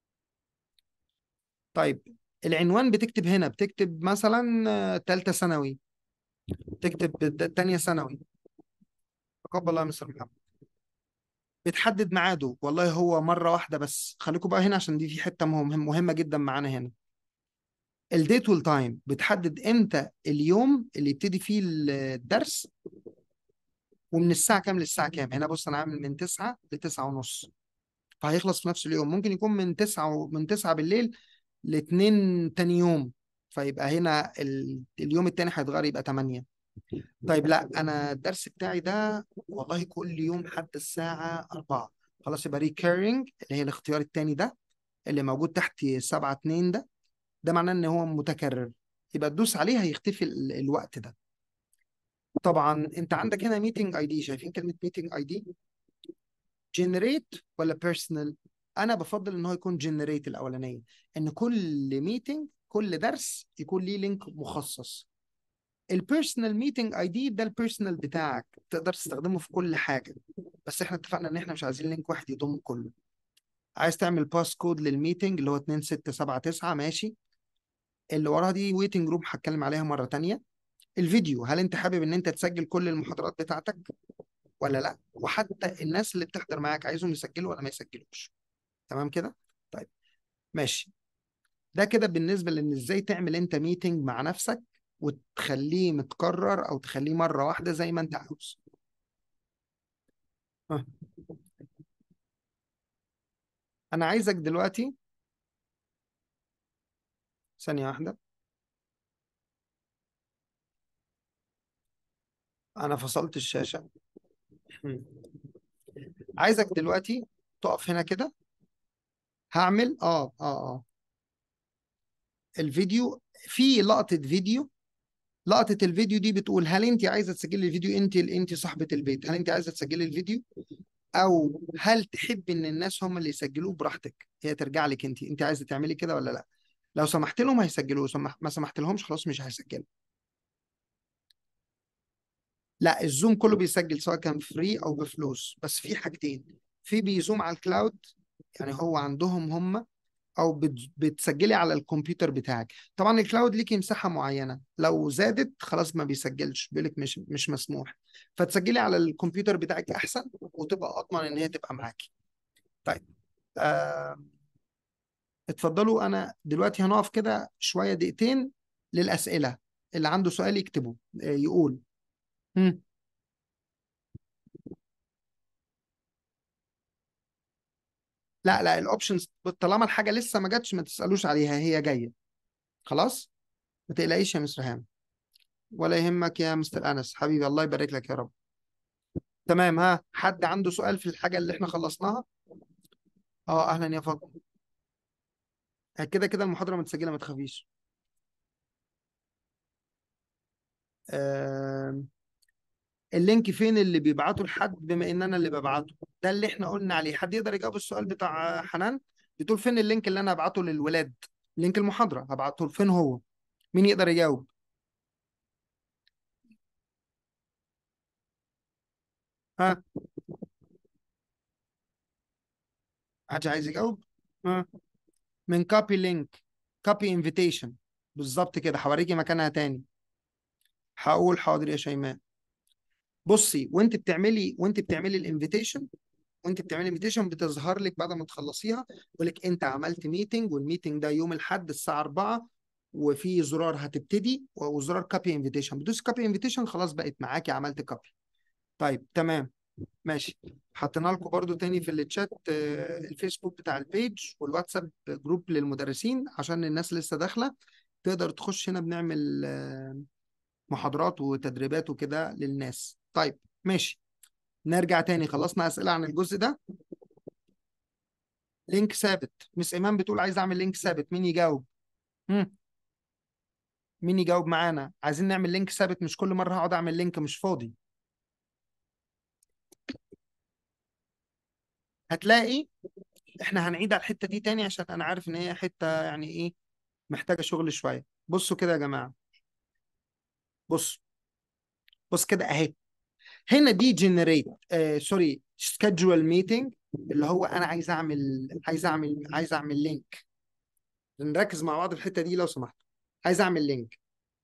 طيب العنوان بتكتب هنا بتكتب مثلا آه، تالتة ثانوي تكتب د- تانية ثانوي تقبل الله يا مستر محمد بتحدد ميعاده والله هو مرة واحدة بس خليكم بقى هنا عشان دي في حتة مهم مهمة جدا معانا هنا الديت والتايم بتحدد امتى اليوم اللي يبتدي فيه الدرس ومن الساعة كام للساعة كام هنا بص انا عامل من 9 ل 9 ونص فهيخلص في نفس اليوم ممكن يكون من 9 و... من 9 بالليل ل 2 تاني يوم فيبقى هنا ال... اليوم التاني هيتغير يبقى 8 طيب لا انا الدرس بتاعي ده والله كل يوم حد الساعة 4 خلاص يبقى ريكيرنج اللي هي الاختيار التاني ده اللي موجود تحت 7 2 ده ده معناه ان هو متكرر يبقى تدوس عليه هيختفي ال... الوقت ده طبعا انت عندك هنا ميتنج اي دي شايفين كلمة ميتنج اي دي جنريت ولا بيرسونال انا بفضل ان هو يكون جنريت الاولانيه ان كل ميتنج كل درس يكون ليه لينك مخصص البيرسونال ميتنج اي دي ده البيرسونال بتاعك تقدر تستخدمه في كل حاجه بس احنا اتفقنا ان احنا مش عايزين لينك واحد يضم كله عايز تعمل باس كود للميتنج اللي هو 2679 ماشي اللي وراها دي ويتنج روم هتكلم عليها مره تانية الفيديو هل انت حابب ان انت تسجل كل المحاضرات بتاعتك ولا لا وحتى الناس اللي بتحضر معاك عايزهم يسجلوا ولا ما يسجلوش تمام كده طيب ماشي ده كده بالنسبة لان ازاي تعمل انت ميتنج مع نفسك وتخليه متكرر او تخليه مرة واحدة زي ما انت عاوز ها. انا عايزك دلوقتي ثانية واحدة انا فصلت الشاشة عايزك دلوقتي تقف هنا كده هعمل اه اه اه الفيديو في لقطة فيديو لقطة الفيديو دي بتقول هل انت عايزة تسجلي الفيديو انت انت صاحبة البيت هل انت عايزة تسجلي الفيديو او هل تحبي ان الناس هم اللي يسجلوه براحتك هي ترجع لك انت انت عايزة تعملي كده ولا لا لو سمحت لهم هيسجلوه سمح... ما سمحت لهمش خلاص مش هيسجلوا لا الزوم كله بيسجل سواء كان فري او بفلوس بس في حاجتين في بيزوم على الكلاود يعني هو عندهم هم او بت- بتسجلي على الكمبيوتر بتاعك طبعا الكلاود ليكي مساحه معينه لو زادت خلاص ما بيسجلش بيقولك مش مش مسموح فتسجلي على الكمبيوتر بتاعك احسن وتبقى اضمن ان هي تبقى معاكي طيب آه اتفضلوا انا دلوقتي هنقف كده شويه دقيقتين للاسئله اللي عنده سؤال يكتبه آه، يقول مم. لا لا الاوبشنز طالما الحاجه لسه ما جاتش ما تسالوش عليها هي جايه خلاص ما تقلقيش يا مستر هام ولا يهمك يا مستر انس حبيبي الله يبارك لك يا رب تمام ها حد عنده سؤال في الحاجه اللي احنا خلصناها اه اهلا يا فاطمه كده كده المحاضره متسجله ما تخافيش آه اللينك فين اللي بيبعته لحد بما ان انا اللي ببعته ده اللي احنا قلنا عليه حد يقدر يجاوب السؤال بتاع حنان بتقول فين اللينك اللي انا هبعته للولاد لينك المحاضره هبعته فين هو مين يقدر يجاوب ها حد عايز يجاوب ها من كوبي لينك كوبي انفيتيشن بالظبط كده هوريكي مكانها تاني هقول حاضر يا شيماء بصي وانت بتعملي وانت بتعملي الانفيتيشن وانت بتعملي انفيتيشن بتظهر لك بعد ما تخلصيها يقول لك انت عملت ميتنج والميتنج ده يوم الاحد الساعه 4 وفي زرار هتبتدي وزرار كوبي انفيتيشن بتدوس كوبي انفيتيشن خلاص بقت معاكي عملت كوبي طيب تمام ماشي حطينا لكم برضو تاني في الشات آه، الفيسبوك بتاع البيج والواتساب جروب للمدرسين عشان الناس لسه داخله تقدر تخش هنا بنعمل آه، محاضرات وتدريبات وكده للناس طيب ماشي نرجع تاني خلصنا أسئلة عن الجزء ده لينك ثابت مس إيمان بتقول عايز أعمل لينك ثابت مين يجاوب مم. مين يجاوب معانا عايزين نعمل لينك ثابت مش كل مرة هقعد أعمل لينك مش فاضي هتلاقي احنا هنعيد على الحتة دي تاني عشان أنا عارف إن هي حتة يعني إيه محتاجة شغل شوية بصوا كده يا جماعة بص بص كده أهي هنا دي جنريت آه سوري سكادجوال ميتنج اللي هو أنا عايز أعمل عايز أعمل عايز أعمل لينك نركز مع بعض في الحتة دي لو سمحت عايز أعمل لينك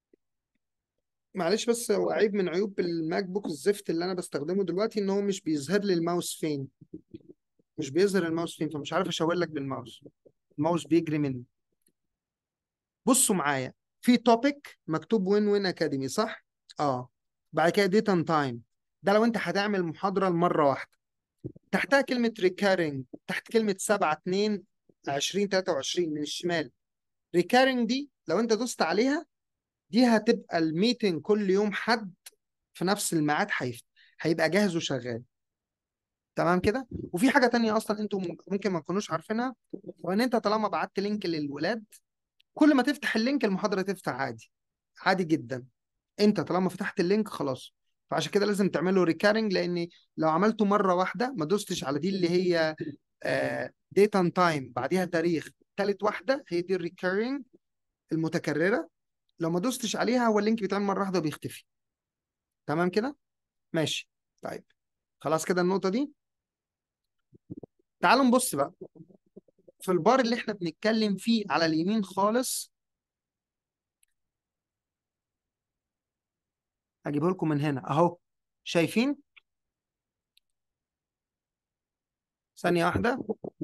معلش بس هو عيب من عيوب الماك بوك الزفت اللي انا بستخدمه دلوقتي ان هو مش بيظهر لي الماوس فين مش بيظهر الماوس فين فمش عارف اشاور لك بالماوس الماوس بيجري مني بصوا معايا في توبيك مكتوب وين وين اكاديمي صح اه بعد كده ديت اند تايم ده لو انت هتعمل محاضرة لمرة واحدة تحتها كلمة ريكارينج تحت كلمة 7 2 20 23 من الشمال ريكارينج دي لو انت دوست عليها دي هتبقى الميتنج كل يوم حد في نفس الميعاد هيفت هيبقى جاهز وشغال تمام كده وفي حاجه تانية اصلا انتم ممكن ما تكونوش عارفينها وان انت طالما بعت لينك للولاد كل ما تفتح اللينك المحاضره تفتح عادي عادي جدا انت طالما فتحت اللينك خلاص فعشان كده لازم تعمله ريكارنج لان لو عملته مره واحده ما دوستش على دي اللي هي ديت اند تايم بعديها تاريخ ثالث واحده هي دي الريكارنج المتكرره لو ما دوستش عليها هو اللينك بيتعمل مره واحده وبيختفي تمام كده ماشي طيب خلاص كده النقطه دي تعالوا نبص بقى في البار اللي احنا بنتكلم فيه على اليمين خالص هجيبه لكم من هنا اهو شايفين ثانية واحدة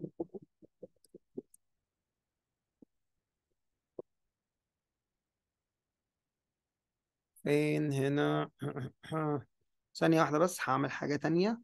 فين هنا ثانية واحدة بس هعمل حاجة تانية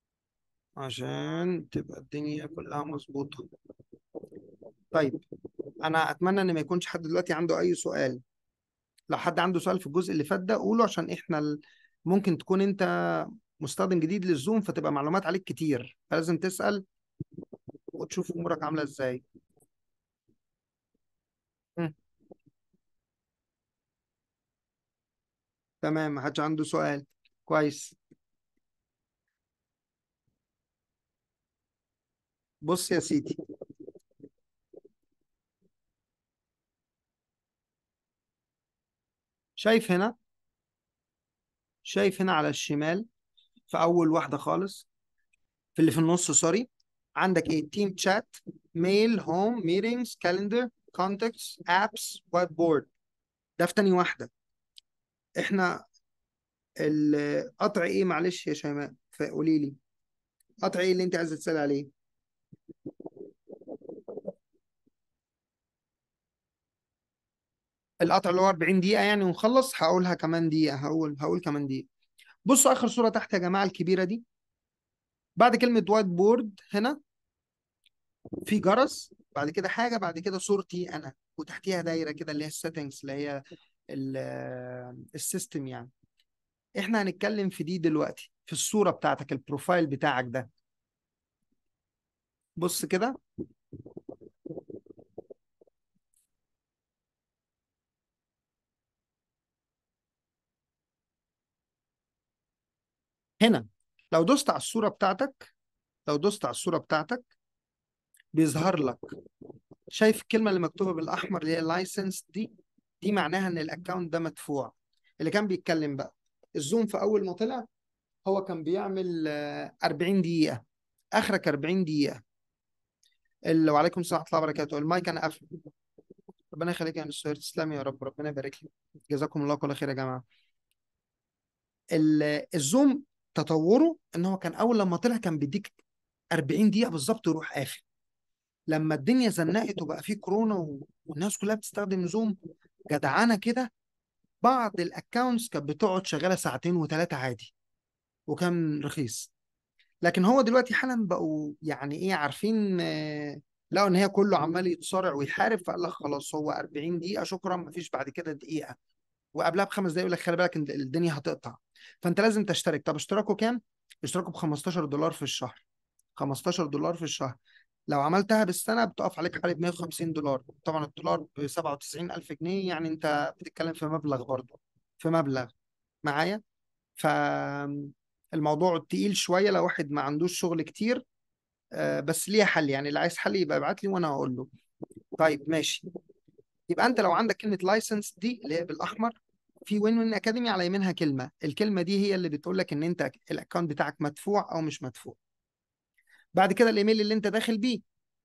عشان تبقى الدنيا كلها مظبوطة طيب أنا أتمنى إن ما يكونش حد دلوقتي عنده أي سؤال لو حد عنده سؤال في الجزء اللي فات ده قوله عشان إحنا ال... ممكن تكون أنت مستخدم جديد للزوم فتبقى معلومات عليك كتير فلازم تسأل وتشوف أمورك عاملة إزاي م. تمام ما حدش عنده سؤال كويس بص يا سيدي شايف هنا شايف هنا على الشمال في اول واحده خالص في اللي في النص سوري عندك ايه تيم شات ميل هوم ميتينجز كالندر كونتاكتس ابس وايت بورد ده في تاني واحده احنا القطع ايه معلش يا شيماء فقولي لي قطع ايه اللي انت عايزه تسال عليه القطع اللي هو 40 دقيقه يعني ونخلص هقولها كمان دقيقه هقول هقول كمان دقيقه بصوا اخر صوره تحت يا جماعه الكبيره دي بعد كلمه وايت بورد هنا في جرس بعد كده حاجه بعد كده صورتي انا وتحتيها دايره كده اللي هي السيتنجز اللي هي ال- السيستم يعني احنا هنتكلم في دي دلوقتي في الصوره بتاعتك البروفايل بتاعك ده بص كده هنا لو دوست على الصوره بتاعتك لو دوست على الصوره بتاعتك بيظهر لك شايف الكلمه اللي مكتوبه بالاحمر اللي هي لايسنس دي دي معناها ان الاكونت ده مدفوع اللي كان بيتكلم بقى الزوم في اول ما طلع هو كان بيعمل آه، 40 دقيقه اخرك 40 دقيقه ال- وعليكم السلام ورحمه الله وبركاته المايك انا قافل ربنا يخليك يا مستر تسلمي يا رب ربنا يبارك لك جزاكم الله كل خير يا جماعه ال- الزوم تطوره ان هو كان اول لما طلع كان بيديك 40 دقيقه بالظبط ويروح قافل لما الدنيا زنقت وبقى فيه كورونا و- والناس كلها بتستخدم زوم جدعانه كده بعض الاكونتس كانت بتقعد شغاله ساعتين وثلاثه عادي وكان رخيص لكن هو دلوقتي حالا بقوا يعني ايه عارفين آه، لقوا ان هي كله عمال يتصارع ويحارب فقال لك خلاص هو 40 دقيقه شكرا مفيش بعد كده دقيقه وقبلها بخمس دقايق يقول لك خلي بالك إن الدنيا هتقطع فانت لازم تشترك طب اشتراكه كام؟ اشتراكه ب 15 دولار في الشهر 15 دولار في الشهر لو عملتها بالسنه بتقف عليك حوالي ب 150 دولار طبعا الدولار ب 97 الف جنيه يعني انت بتتكلم في مبلغ برضه في مبلغ معايا فالموضوع تقيل شويه لو واحد ما عندوش شغل كتير آه، بس ليها حل يعني اللي عايز حل يبقى ابعت لي وانا هقول له طيب ماشي يبقى انت لو عندك كلمه لايسنس دي اللي هي بالاحمر في وين وين اكاديمي على يمينها كلمه الكلمه دي هي اللي بتقول لك ان انت الاكونت بتاعك مدفوع او مش مدفوع بعد كده الايميل اللي انت داخل بيه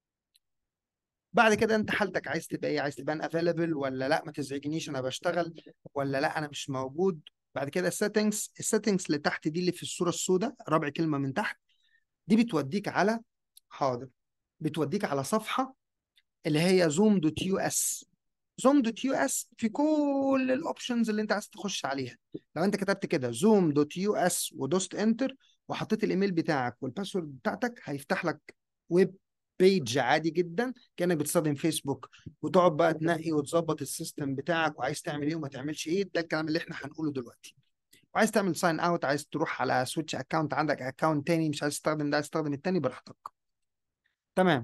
بعد كده انت حالتك عايز تبقى ايه عايز تبقى افيلبل ولا لا ما تزعجنيش انا بشتغل ولا لا انا مش موجود بعد كده السيتنجز السيتنجز اللي تحت دي اللي في الصوره السوداء رابع كلمه من تحت دي بتوديك على حاضر بتوديك على صفحه اللي هي زوم دوت يو اس زوم دوت يو اس في كل الاوبشنز اللي انت عايز تخش عليها لو انت كتبت كده زوم دوت يو اس ودوست انتر وحطيت الايميل بتاعك والباسورد بتاعتك هيفتح لك ويب بيج عادي جدا كانك بتستخدم فيسبوك وتقعد بقى تنقي وتظبط السيستم بتاعك وعايز تعمل ايه وما تعملش ايه ده الكلام اللي احنا هنقوله دلوقتي وعايز تعمل ساين اوت عايز تروح على سويتش اكونت عندك اكونت تاني مش عايز تستخدم ده عايز تستخدم التاني براحتك تمام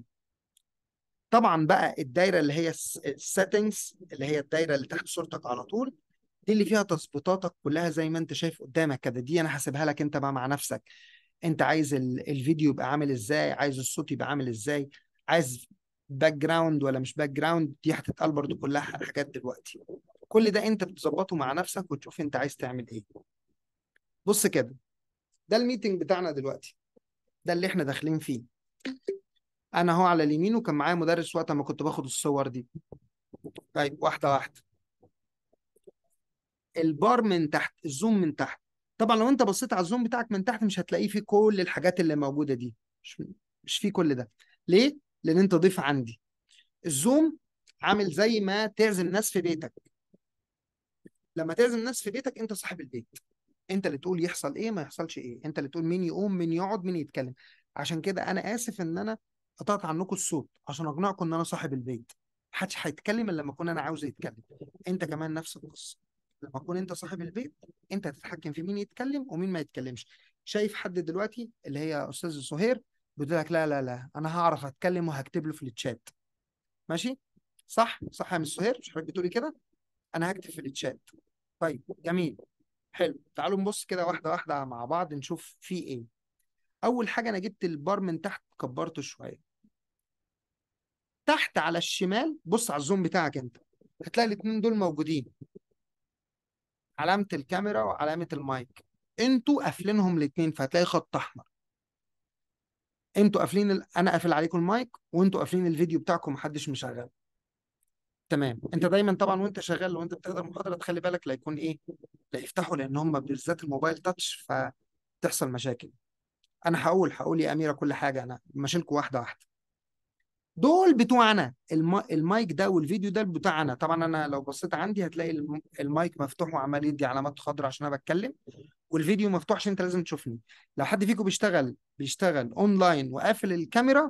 طبعا بقى الدايره اللي هي السيتنجز اللي هي الدايره اللي تحت صورتك على طول دي اللي فيها تظبيطاتك كلها زي ما انت شايف قدامك كده دي انا هسيبها لك انت بقى مع نفسك انت عايز ال- الفيديو يبقى عامل ازاي عايز الصوت يبقى عامل ازاي عايز باك جراوند ولا مش باك جراوند دي هتتقال برضو كلها حاجات دلوقتي كل ده انت بتظبطه مع نفسك وتشوف انت عايز تعمل ايه بص كده ده الميتنج بتاعنا دلوقتي ده اللي احنا داخلين فيه انا اهو على اليمين وكان معايا مدرس وقت ما كنت باخد الصور دي طيب واحده واحده البار من تحت الزوم من تحت طبعا لو انت بصيت على الزوم بتاعك من تحت مش هتلاقيه فيه كل الحاجات اللي موجوده دي مش مش فيه كل ده ليه لان انت ضيف عندي الزوم عامل زي ما تعزم ناس في بيتك لما تعزم ناس في بيتك انت صاحب البيت انت اللي تقول يحصل ايه ما يحصلش ايه انت اللي تقول مين يقوم مين يقعد مين يتكلم عشان كده انا اسف ان انا قطعت عنكم الصوت عشان اقنعكم ان انا صاحب البيت محدش هيتكلم الا لما اكون انا عاوز يتكلم انت كمان نفس القصه لما تكون انت صاحب البيت انت هتتحكم في مين يتكلم ومين ما يتكلمش شايف حد دلوقتي اللي هي استاذ سهير بتقول لك لا لا لا انا هعرف اتكلم وهكتب له في الشات ماشي صح صح يا مس سهير مش حضرتك بتقولي كده انا هكتب في الشات طيب جميل حلو تعالوا نبص كده واحده واحده مع بعض نشوف في ايه اول حاجه انا جبت البار من تحت كبرته شويه تحت على الشمال بص على الزوم بتاعك انت هتلاقي الاتنين دول موجودين علامه الكاميرا وعلامه المايك انتوا قافلينهم الاتنين فهتلاقي خط احمر انتوا قافلين ال... انا قافل عليكم المايك وانتوا قافلين الفيديو بتاعكم محدش مشغل تمام انت دايما طبعا وانت شغال وانت بتحضر محاضره تخلي بالك لا يكون ايه لا يفتحوا لان هم بالذات الموبايل تاتش فتحصل مشاكل انا هقول هقول يا اميره كل حاجه انا ماشيلكوا واحده واحده دول بتوعنا الم... المايك ده والفيديو ده بتاعنا طبعا انا لو بصيت عندي هتلاقي الم... المايك مفتوح وعمال يدي علامات خضراء عشان انا بتكلم والفيديو مفتوح عشان انت لازم تشوفني لو حد فيكم بيشتغل بيشتغل اونلاين وقافل الكاميرا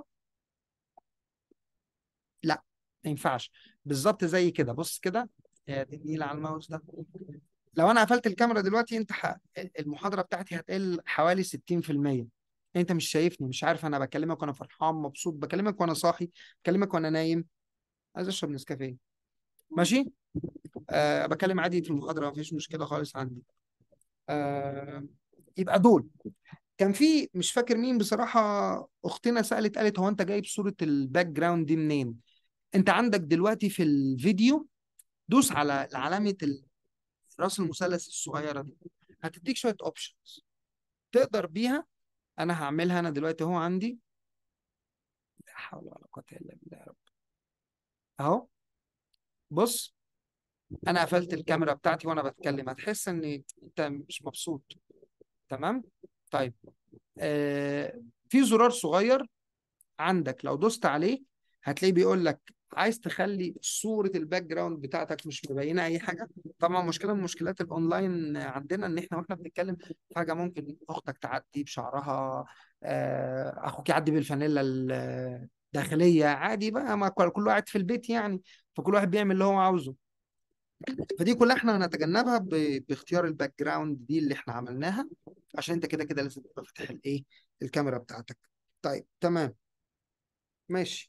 لا ما ينفعش بالظبط زي كده بص كده يا دي النيلة على الماوس ده لو انا قفلت الكاميرا دلوقتي انت ح... المحاضره بتاعتي هتقل حوالي 60% انت مش شايفني مش عارف انا بكلمك وانا فرحان مبسوط بكلمك وانا صاحي بكلمك وانا نايم عايز اشرب نسكافيه ماشي آه بكلم عادي في المحاضره مفيش مشكله خالص عندي آه يبقى دول كان في مش فاكر مين بصراحه اختنا سالت قالت هو انت جايب صوره الباك جراوند دي منين انت عندك دلوقتي في الفيديو دوس على علامه ال- راس المثلث الصغيره دي هتديك شويه اوبشنز تقدر بيها انا هعملها انا دلوقتي اهو عندي لا حول ولا قوه الا بالله يا رب اهو بص انا قفلت الكاميرا بتاعتي وانا بتكلم هتحس ان انت مش مبسوط تمام طيب آه في زرار صغير عندك لو دوست عليه هتلاقيه بيقول لك عايز تخلي صورة الباك جراوند بتاعتك مش مبينة أي حاجة طبعا مشكلة من مشكلات الأونلاين عندنا إن إحنا وإحنا بنتكلم فجأة ممكن أختك تعدي بشعرها آه، أخوك يعدي بالفانيلا الداخلية عادي بقى ما كل كل واحد في البيت يعني فكل واحد بيعمل اللي هو عاوزه فدي كلها احنا هنتجنبها ب- باختيار الباك جراوند دي اللي احنا عملناها عشان انت كده كده لازم تبقى فاتح الايه الكاميرا بتاعتك طيب تمام ماشي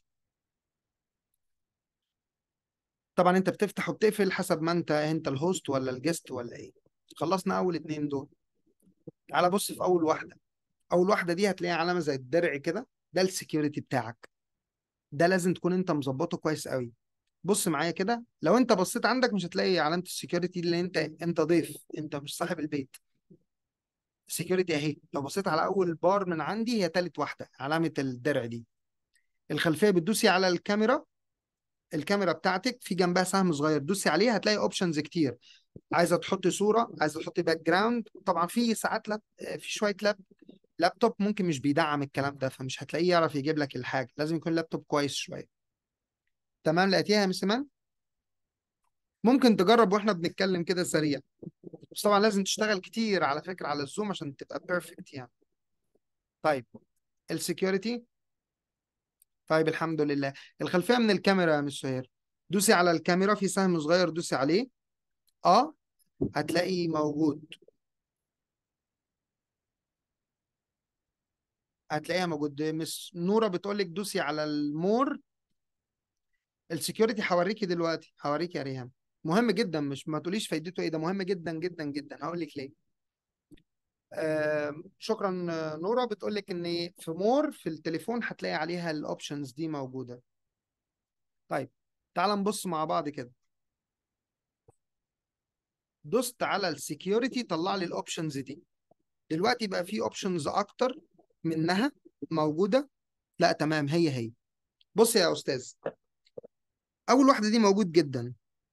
طبعا انت بتفتح وبتقفل حسب ما انت انت الهوست ولا الجست ولا ايه خلصنا اول اتنين دول تعالى بص في اول واحده اول واحده دي هتلاقيها علامه زي الدرع كده ده السكيورتي بتاعك ده لازم تكون انت مظبطه كويس قوي بص معايا كده لو انت بصيت عندك مش هتلاقي علامه السكيورتي اللي انت انت ضيف انت مش صاحب البيت السكيورتي اهي لو بصيت على اول بار من عندي هي تالت واحده علامه الدرع دي الخلفيه بتدوسي على الكاميرا الكاميرا بتاعتك في جنبها سهم صغير دوسي عليه هتلاقي اوبشنز كتير عايزه تحطي صوره عايزه تحطي باك جراوند طبعا في ساعات لاب في شويه لاب لابتوب ممكن مش بيدعم الكلام ده فمش هتلاقيه يعرف يجيب لك الحاجه لازم يكون لابتوب كويس شويه تمام لقيتيها يا مس ايمان ممكن تجرب واحنا بنتكلم كده سريع بس طبعا لازم تشتغل كتير على فكره على الزوم عشان تبقى بيرفكت يعني طيب السكيورتي طيب الحمد لله الخلفيه من الكاميرا يا مس سهير دوسي على الكاميرا في سهم صغير دوسي عليه اه هتلاقيه موجود هتلاقيها موجود مس نورة بتقول لك دوسي على المور السكيورتي هوريكي دلوقتي هوريكي يا ريهام مهم جدا مش ما تقوليش فايدته ايه ده مهم جدا جدا جدا هقول لك ليه آه شكرا آه، نورة بتقول لك ان في مور في التليفون هتلاقي عليها الاوبشنز دي موجودة طيب تعال نبص مع بعض كده دوست على السكيورتي طلع لي الاوبشنز دي دلوقتي بقى في اوبشنز اكتر منها موجودة لا تمام هي هي بص يا استاذ اول واحدة دي موجود جدا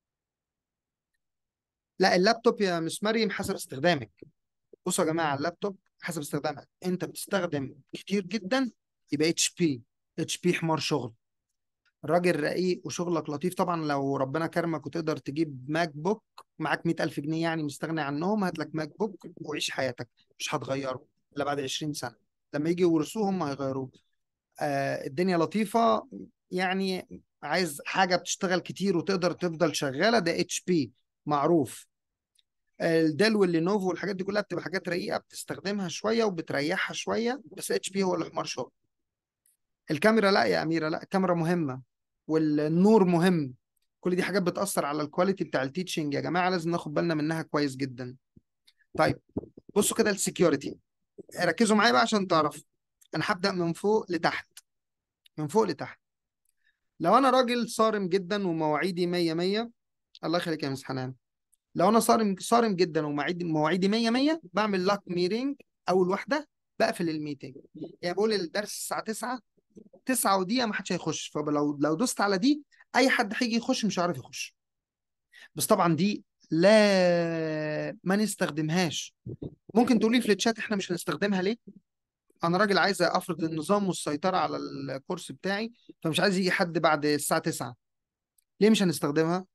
لا اللابتوب يا مس مريم حسب استخدامك بصوا يا جماعه اللابتوب حسب استخدامك انت بتستخدم كتير جدا يبقى اتش بي اتش بي حمار شغل الراجل رقيق وشغلك لطيف طبعا لو ربنا كرمك وتقدر تجيب ماك بوك معاك 100000 جنيه يعني مستغني عنهم هات لك ماك بوك وعيش حياتك مش هتغيره الا بعد 20 سنه لما يجي يورثوه هم هيغيروه آه الدنيا لطيفه يعني عايز حاجه بتشتغل كتير وتقدر تفضل شغاله ده اتش بي معروف الديل واللينوفو والحاجات دي كلها بتبقى حاجات رقيقه بتستخدمها شويه وبتريحها شويه بس اتش بي هو اللي حمار شغل الكاميرا لا يا اميره لا الكاميرا مهمه والنور مهم كل دي حاجات بتاثر على الكواليتي بتاع التيتشنج يا جماعه لازم ناخد بالنا منها كويس جدا طيب بصوا كده السكيورتي ركزوا معايا بقى عشان تعرفوا انا هبدأ من فوق لتحت من فوق لتحت لو انا راجل صارم جدا ومواعيدي 100 100 الله يخليك يا مس حنان لو انا صارم صارم جدا ومواعيدي مواعيدي 100 100 بعمل لاك ميتنج اول واحده بقفل الميتنج يعني بقول الدرس الساعه 9 9 ودقيقه ما حدش هيخش فلو لو دوست على دي اي حد هيجي يخش مش هيعرف يخش بس طبعا دي لا ما نستخدمهاش ممكن تقولي في الشات احنا مش هنستخدمها ليه انا راجل عايز افرض النظام والسيطره على الكورس بتاعي فمش عايز يجي حد بعد الساعه 9 ليه مش هنستخدمها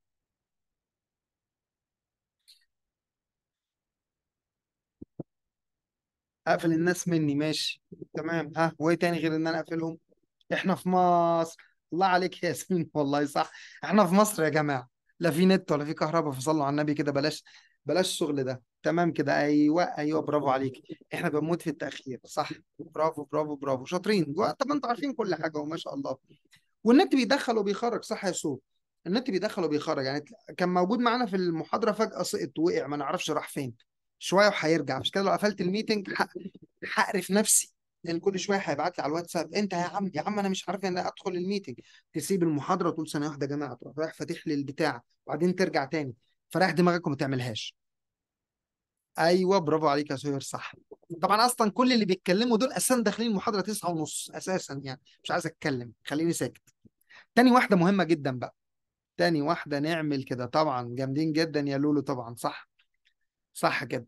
اقفل الناس مني ماشي تمام ها وايه تاني غير ان انا اقفلهم احنا في مصر الله عليك يا ياسمين والله صح احنا في مصر يا جماعه لا في نت ولا في كهرباء فصلوا على النبي كده بلاش بلاش الشغل ده تمام كده ايوه ايوه برافو عليك احنا بنموت في التاخير صح برافو برافو برافو شاطرين طب انتوا عارفين كل حاجه وما شاء الله والنت بيدخل وبيخرج صح يا سو النت بيدخل وبيخرج يعني كان موجود معانا في المحاضره فجاه سقط وقع ما نعرفش راح فين شويه وهيرجع مش كده لو قفلت الميتنج هقرف نفسي لان كل شويه هيبعت لي على الواتساب انت يا عم يا عم انا مش عارف ان ادخل الميتنج تسيب المحاضره وتقول ثانيه واحده يا جماعه تروح رايح فاتح لي البتاع وبعدين ترجع تاني فريح دماغك وما تعملهاش ايوه برافو عليك يا سهير صح طبعا اصلا كل اللي بيتكلموا دول اساسا داخلين المحاضره 9 ونص اساسا يعني مش عايز اتكلم خليني ساكت تاني واحده مهمه جدا بقى تاني واحده نعمل كده طبعا جامدين جدا يا لولو طبعا صح صح كده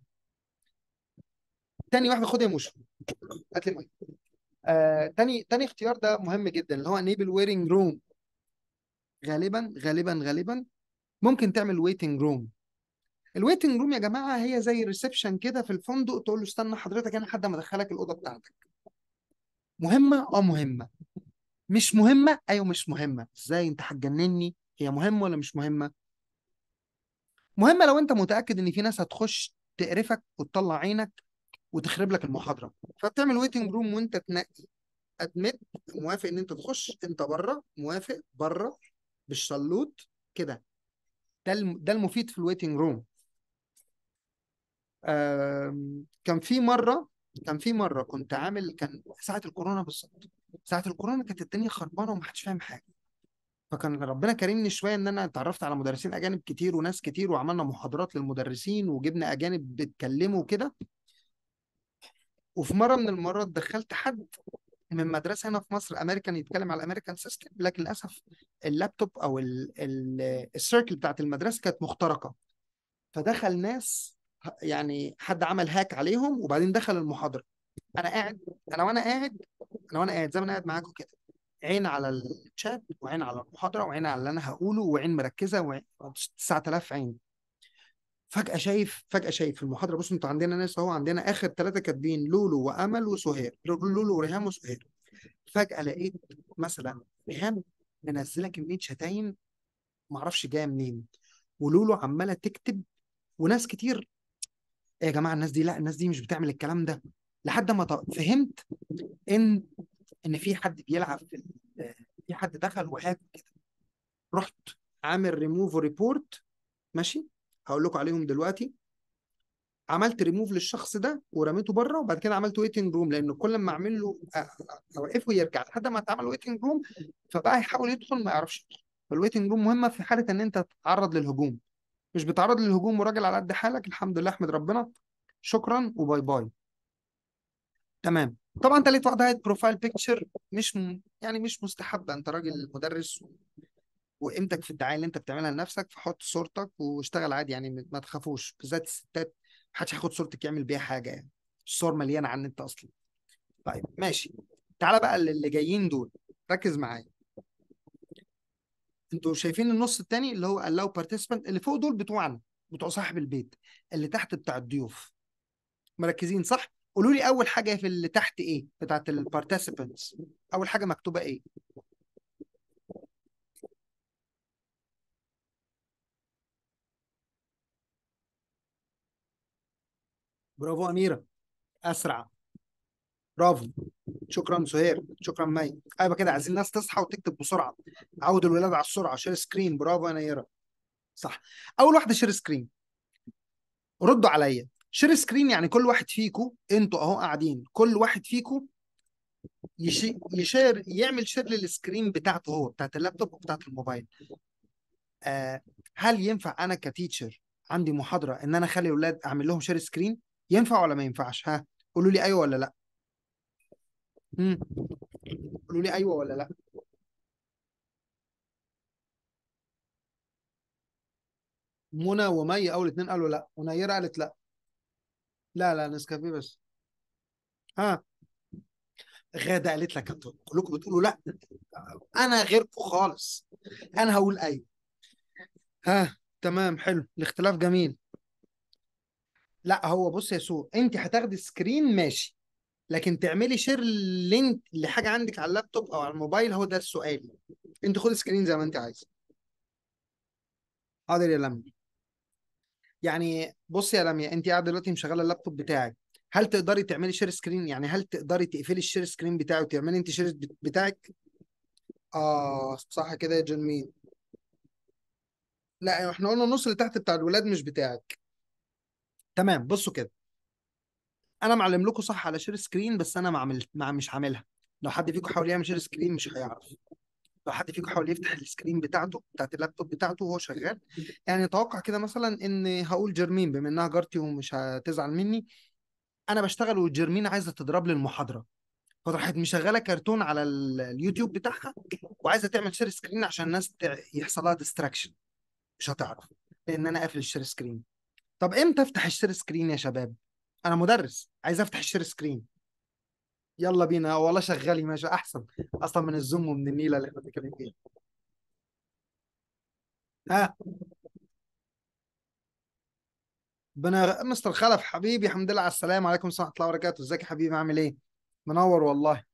تاني واحده خد يا موشو هات لي ميه آه، تاني تاني اختيار ده مهم جدا اللي هو enable waiting room غالبا غالبا غالبا ممكن تعمل waiting room الويتنج روم يا جماعه هي زي ريسبشن كده في الفندق تقول له استنى حضرتك انا لحد ما ادخلك الاوضه بتاعتك مهمه اه مهمه مش مهمه ايوه مش مهمه ازاي انت هتجنني هي مهمه ولا مش مهمه مهمه لو انت متاكد ان في ناس هتخش تقرفك وتطلع عينك وتخرب لك المحاضره فبتعمل ويتنج روم وانت تنقي ادمت موافق ان انت تخش انت بره موافق بره بالشلوط كده ده الم... ده المفيد في الويتنج روم آم، كان في مره كان في مره كنت عامل كان ساعه الكورونا بالظبط ساعه الكورونا كانت الدنيا خربانه ومحدش فاهم حاجه فكان ربنا كرمني شويه ان انا اتعرفت على مدرسين اجانب كتير وناس كتير وعملنا محاضرات للمدرسين وجبنا اجانب بيتكلموا وكده وفي مره من المرات دخلت حد من مدرسه هنا في مصر امريكان يتكلم على الامريكان سيستم لكن للاسف اللابتوب او ال- ال- السيركل بتاعت المدرسه كانت مخترقه فدخل ناس يعني حد عمل هاك عليهم وبعدين دخل المحاضره انا قاعد انا وانا قاعد انا وانا قاعد زي ما انا قاعد معاكم كده عين على الشات وعين على المحاضره وعين على اللي انا هقوله وعين مركزه وعين 9000 عين فجأة شايف فجأة شايف في المحاضرة بصوا انتوا عندنا ناس اهو عندنا آخر ثلاثة كاتبين لولو وأمل وسهير لولو وريهام وسهير فجأة لقيت مثلا ريهام منزلة كمية شتايم معرفش جاية منين ولولو عمالة تكتب وناس كتير إيه يا جماعة الناس دي لا الناس دي مش بتعمل الكلام ده لحد ما ط- فهمت إن إن في حد بيلعب في ال- في حد دخل وهاك كده رحت عامل ريموف ريبورت ماشي هقول لكم عليهم دلوقتي عملت ريموف للشخص ده ورميته بره وبعد كده عملت ويتنج روم لان كل ما اعمل له أ- أ- اوقفه يرجع لحد ما اتعمل ويتنج روم فبقى يحاول يدخل ما يعرفش يدخل فالويتنج روم مهمه في حاله ان انت تتعرض للهجوم مش بتعرض للهجوم وراجل على قد حالك الحمد لله احمد ربنا شكرا وباي باي تمام طبعا تالت واحده هي بروفايل بيكتشر مش م... يعني مش مستحبه انت راجل مدرس وقيمتك في الدعايه اللي انت بتعملها لنفسك فحط صورتك واشتغل عادي يعني ما تخافوش بالذات الستات محدش هياخد صورتك يعمل بيها حاجه يعني الصور مليانه عن النت اصلا طيب ماشي تعالى بقى اللي جايين دول ركز معايا انتوا شايفين النص التاني اللي هو allow participant اللي فوق دول بتوعنا بتوع صاحب البيت اللي تحت بتاع الضيوف مركزين صح قولوا لي اول حاجه في اللي تحت ايه بتاعت البارتيسيبنتس اول حاجه مكتوبه ايه برافو اميره اسرع برافو شكرا سهير شكرا مي ايوه كده عايزين الناس تصحى وتكتب بسرعه عود الولاد على السرعه شير سكرين برافو يا نيره صح اول واحده شير سكرين ردوا عليا شير سكرين يعني كل واحد فيكو انتوا اهو قاعدين كل واحد فيكو يشي يشير يعمل شير للسكرين بتاعته هو بتاعت اللابتوب وبتاعت الموبايل آه هل ينفع انا كتيتشر عندي محاضره ان انا اخلي الاولاد اعمل لهم شير سكرين ينفع ولا ما ينفعش ها قولوا لي ايوه ولا لا امم قولوا لي ايوه ولا لا منى ومي اول اتنين قالوا لا ونيرة قالت لا لا لا نسكافيه بس ها غادة قالت لك انتوا كلكم بتقولوا لا انا غيركم خالص انا هقول ايوه ها تمام حلو الاختلاف جميل لا هو بص يا سو انت هتاخدي سكرين ماشي لكن تعملي شير لينك لحاجه عندك على اللابتوب او على الموبايل هو ده السؤال انت خدي سكرين زي ما انت عايزه حاضر يا لمي يعني بص يا لميا انت قاعده دلوقتي مشغله اللابتوب بتاعك هل تقدري تعملي شير سكرين يعني هل تقدري تقفلي الشير سكرين بتاعه وتعملي انت شير بتاعك اه صح كده يا جميل لا احنا قلنا النص اللي تحت بتاع الولاد مش بتاعك تمام بصوا كده انا معلم لكم صح على شير سكرين بس انا ما عملت مع مش عاملها لو حد فيكم حاول يعمل شير سكرين مش هيعرف لو حد فيكم حاول يفتح السكرين بتاعته بتاعت اللابتوب بتاعته وهو شغال يعني توقع كده مثلا ان هقول جرمين بما انها جارتي ومش هتزعل مني انا بشتغل وجرمين عايزه تضرب لي المحاضره فراحت مشغله كرتون على ال- اليوتيوب بتاعها وعايزه تعمل شير سكرين عشان الناس تع- يحصل لها ديستراكشن مش هتعرف لان انا قافل الشير سكرين طب امتى افتح الشير سكرين يا شباب انا مدرس عايز افتح الشير سكرين يلا بينا والله شغالي ماشي احسن اصلا من الزوم ومن النيله اللي احنا بنتكلم فيها ها بنا مستر خلف حبيبي الحمد لله على السلامه عليكم السلام ورحمه الله وبركاته ازيك يا حبيبي عامل ايه منور والله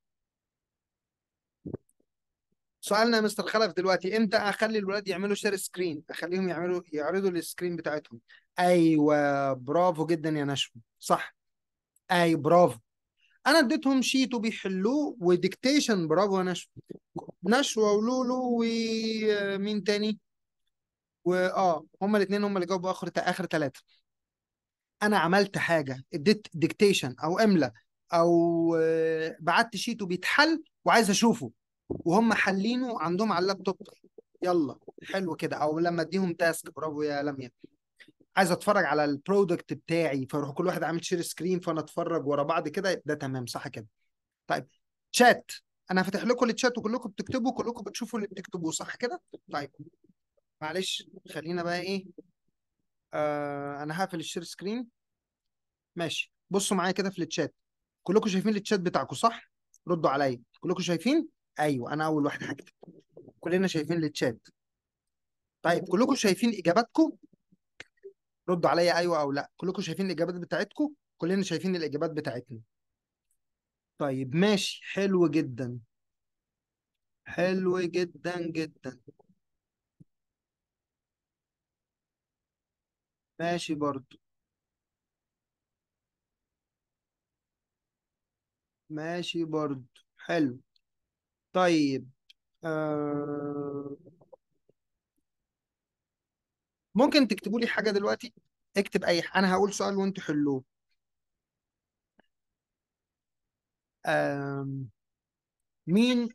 سؤالنا يا مستر خلف دلوقتي امتى اخلي الولاد يعملوا شير سكرين اخليهم يعملوا يعرضوا السكرين بتاعتهم ايوه برافو جدا يا نشوى صح اي برافو انا اديتهم شيت وبيحلوه وديكتيشن برافو يا نشوى نشوى ولولو ومين تاني واه هما الاثنين هما اللي جاوبوا اخر اخر ثلاثه انا عملت حاجه اديت ديكتيشن او املا او آه، بعت شيت وبيتحل وعايز اشوفه وهم حلينه عندهم على اللابتوب يلا حلو كده او لما اديهم تاسك برافو يا لميا عايز اتفرج على البرودكت بتاعي فيروح كل واحد عامل شير سكرين فانا اتفرج ورا بعض كده ده تمام صح كده طيب شات انا فاتح لكم الشات وكلكم بتكتبوا كلكم بتشوفوا اللي بتكتبوه صح كده طيب معلش خلينا بقى ايه آه انا هقفل الشير سكرين ماشي بصوا معايا كده في الشات كلكم شايفين الشات بتاعكم صح ردوا عليا كلكم شايفين ايوه انا اول واحد هكتب كلنا شايفين الشات طيب كلكم شايفين اجاباتكم ردوا عليا ايوه او لا كلكم شايفين الاجابات بتاعتكم كلنا شايفين الاجابات بتاعتنا طيب ماشي حلو جدا حلو جدا جدا ماشي برضو ماشي برضو حلو طيب آه... ممكن تكتبوا لي حاجة دلوقتي اكتب اي حاجة انا هقول سؤال وانتوا حلوه آم... مين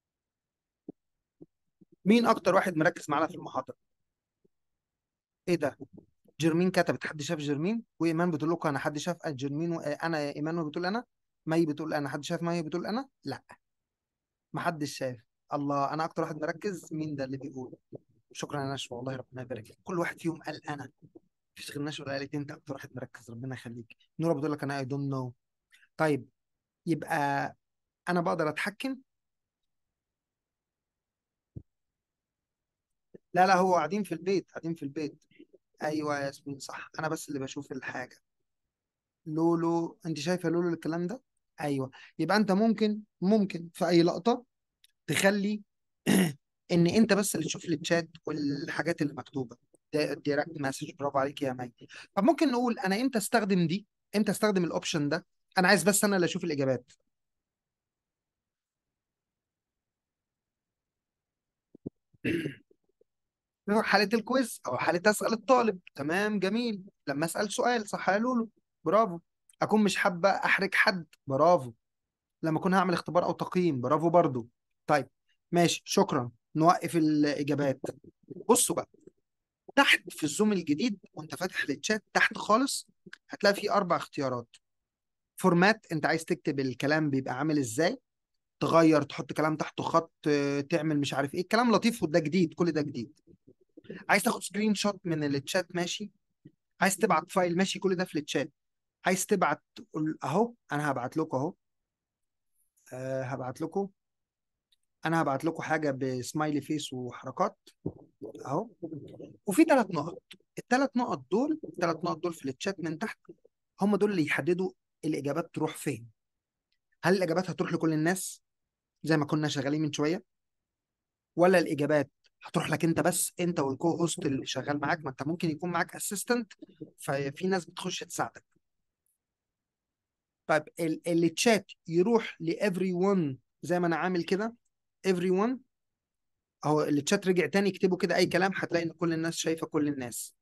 مين اكتر واحد مركز معانا في المحاضرة ايه ده جرمين كتبت حد شاف جرمين وايمان بتقول لكم انا حد شاف جرمين و... انا ايمان بتقول انا مي بتقول انا حد شاف مي بتقول انا لا ما حدش شاف الله انا اكتر واحد مركز مين ده اللي بيقول شكرا يا نشوى والله ربنا يبارك لك كل واحد فيهم قال انا مفيش غير نشوى اللي قالت انت اكتر واحد مركز ربنا يخليك نورا بتقول لك انا اي دونت نو طيب يبقى انا بقدر اتحكم لا لا هو قاعدين في البيت قاعدين في البيت ايوه يا ياسمين صح انا بس اللي بشوف الحاجه لولو انت شايفه لولو الكلام ده ايوه يبقى انت ممكن ممكن في اي لقطه تخلي ان انت بس اللي تشوف الشات والحاجات اللي مكتوبه دايركت مسج برافو عليك يا مي طب ممكن نقول انا امتى استخدم دي امتى استخدم الاوبشن ده انا عايز بس انا اللي اشوف الاجابات حالة الكويز أو حالة أسأل الطالب تمام جميل لما أسأل سؤال صح يا لولو برافو اكون مش حابه احرج حد برافو لما اكون هعمل اختبار او تقييم برافو برضو طيب ماشي شكرا نوقف الاجابات بصوا بقى تحت في الزوم الجديد وانت فاتح الشات تحت خالص هتلاقي فيه اربع اختيارات فورمات انت عايز تكتب الكلام بيبقى عامل ازاي تغير تحط كلام تحته خط آه، تعمل مش عارف ايه الكلام لطيف وده جديد كل ده جديد عايز تاخد سكرين شوت من الشات ماشي عايز تبعت فايل ماشي كل ده في الشات عايز تبعت قول- اهو انا هبعت لكم اهو أه هبعت لكم انا هبعت لكم حاجه بسمايلي فيس وحركات اهو وفي ثلاث نقط الثلاث نقط دول الثلاث نقط دول في الشات من تحت هم دول اللي يحددوا الاجابات تروح فين هل الاجابات هتروح لكل الناس زي ما كنا شغالين من شويه ولا الاجابات هتروح لك انت بس انت والكو هوست اللي شغال معاك ما انت ممكن يكون معاك اسيستنت ففي ناس بتخش تساعدك طيب ال- التشات يروح لافري ون زي ما انا عامل كده every one اهو التشات رجع تاني اكتبوا كده اي كلام هتلاقي ان كل الناس شايفه كل الناس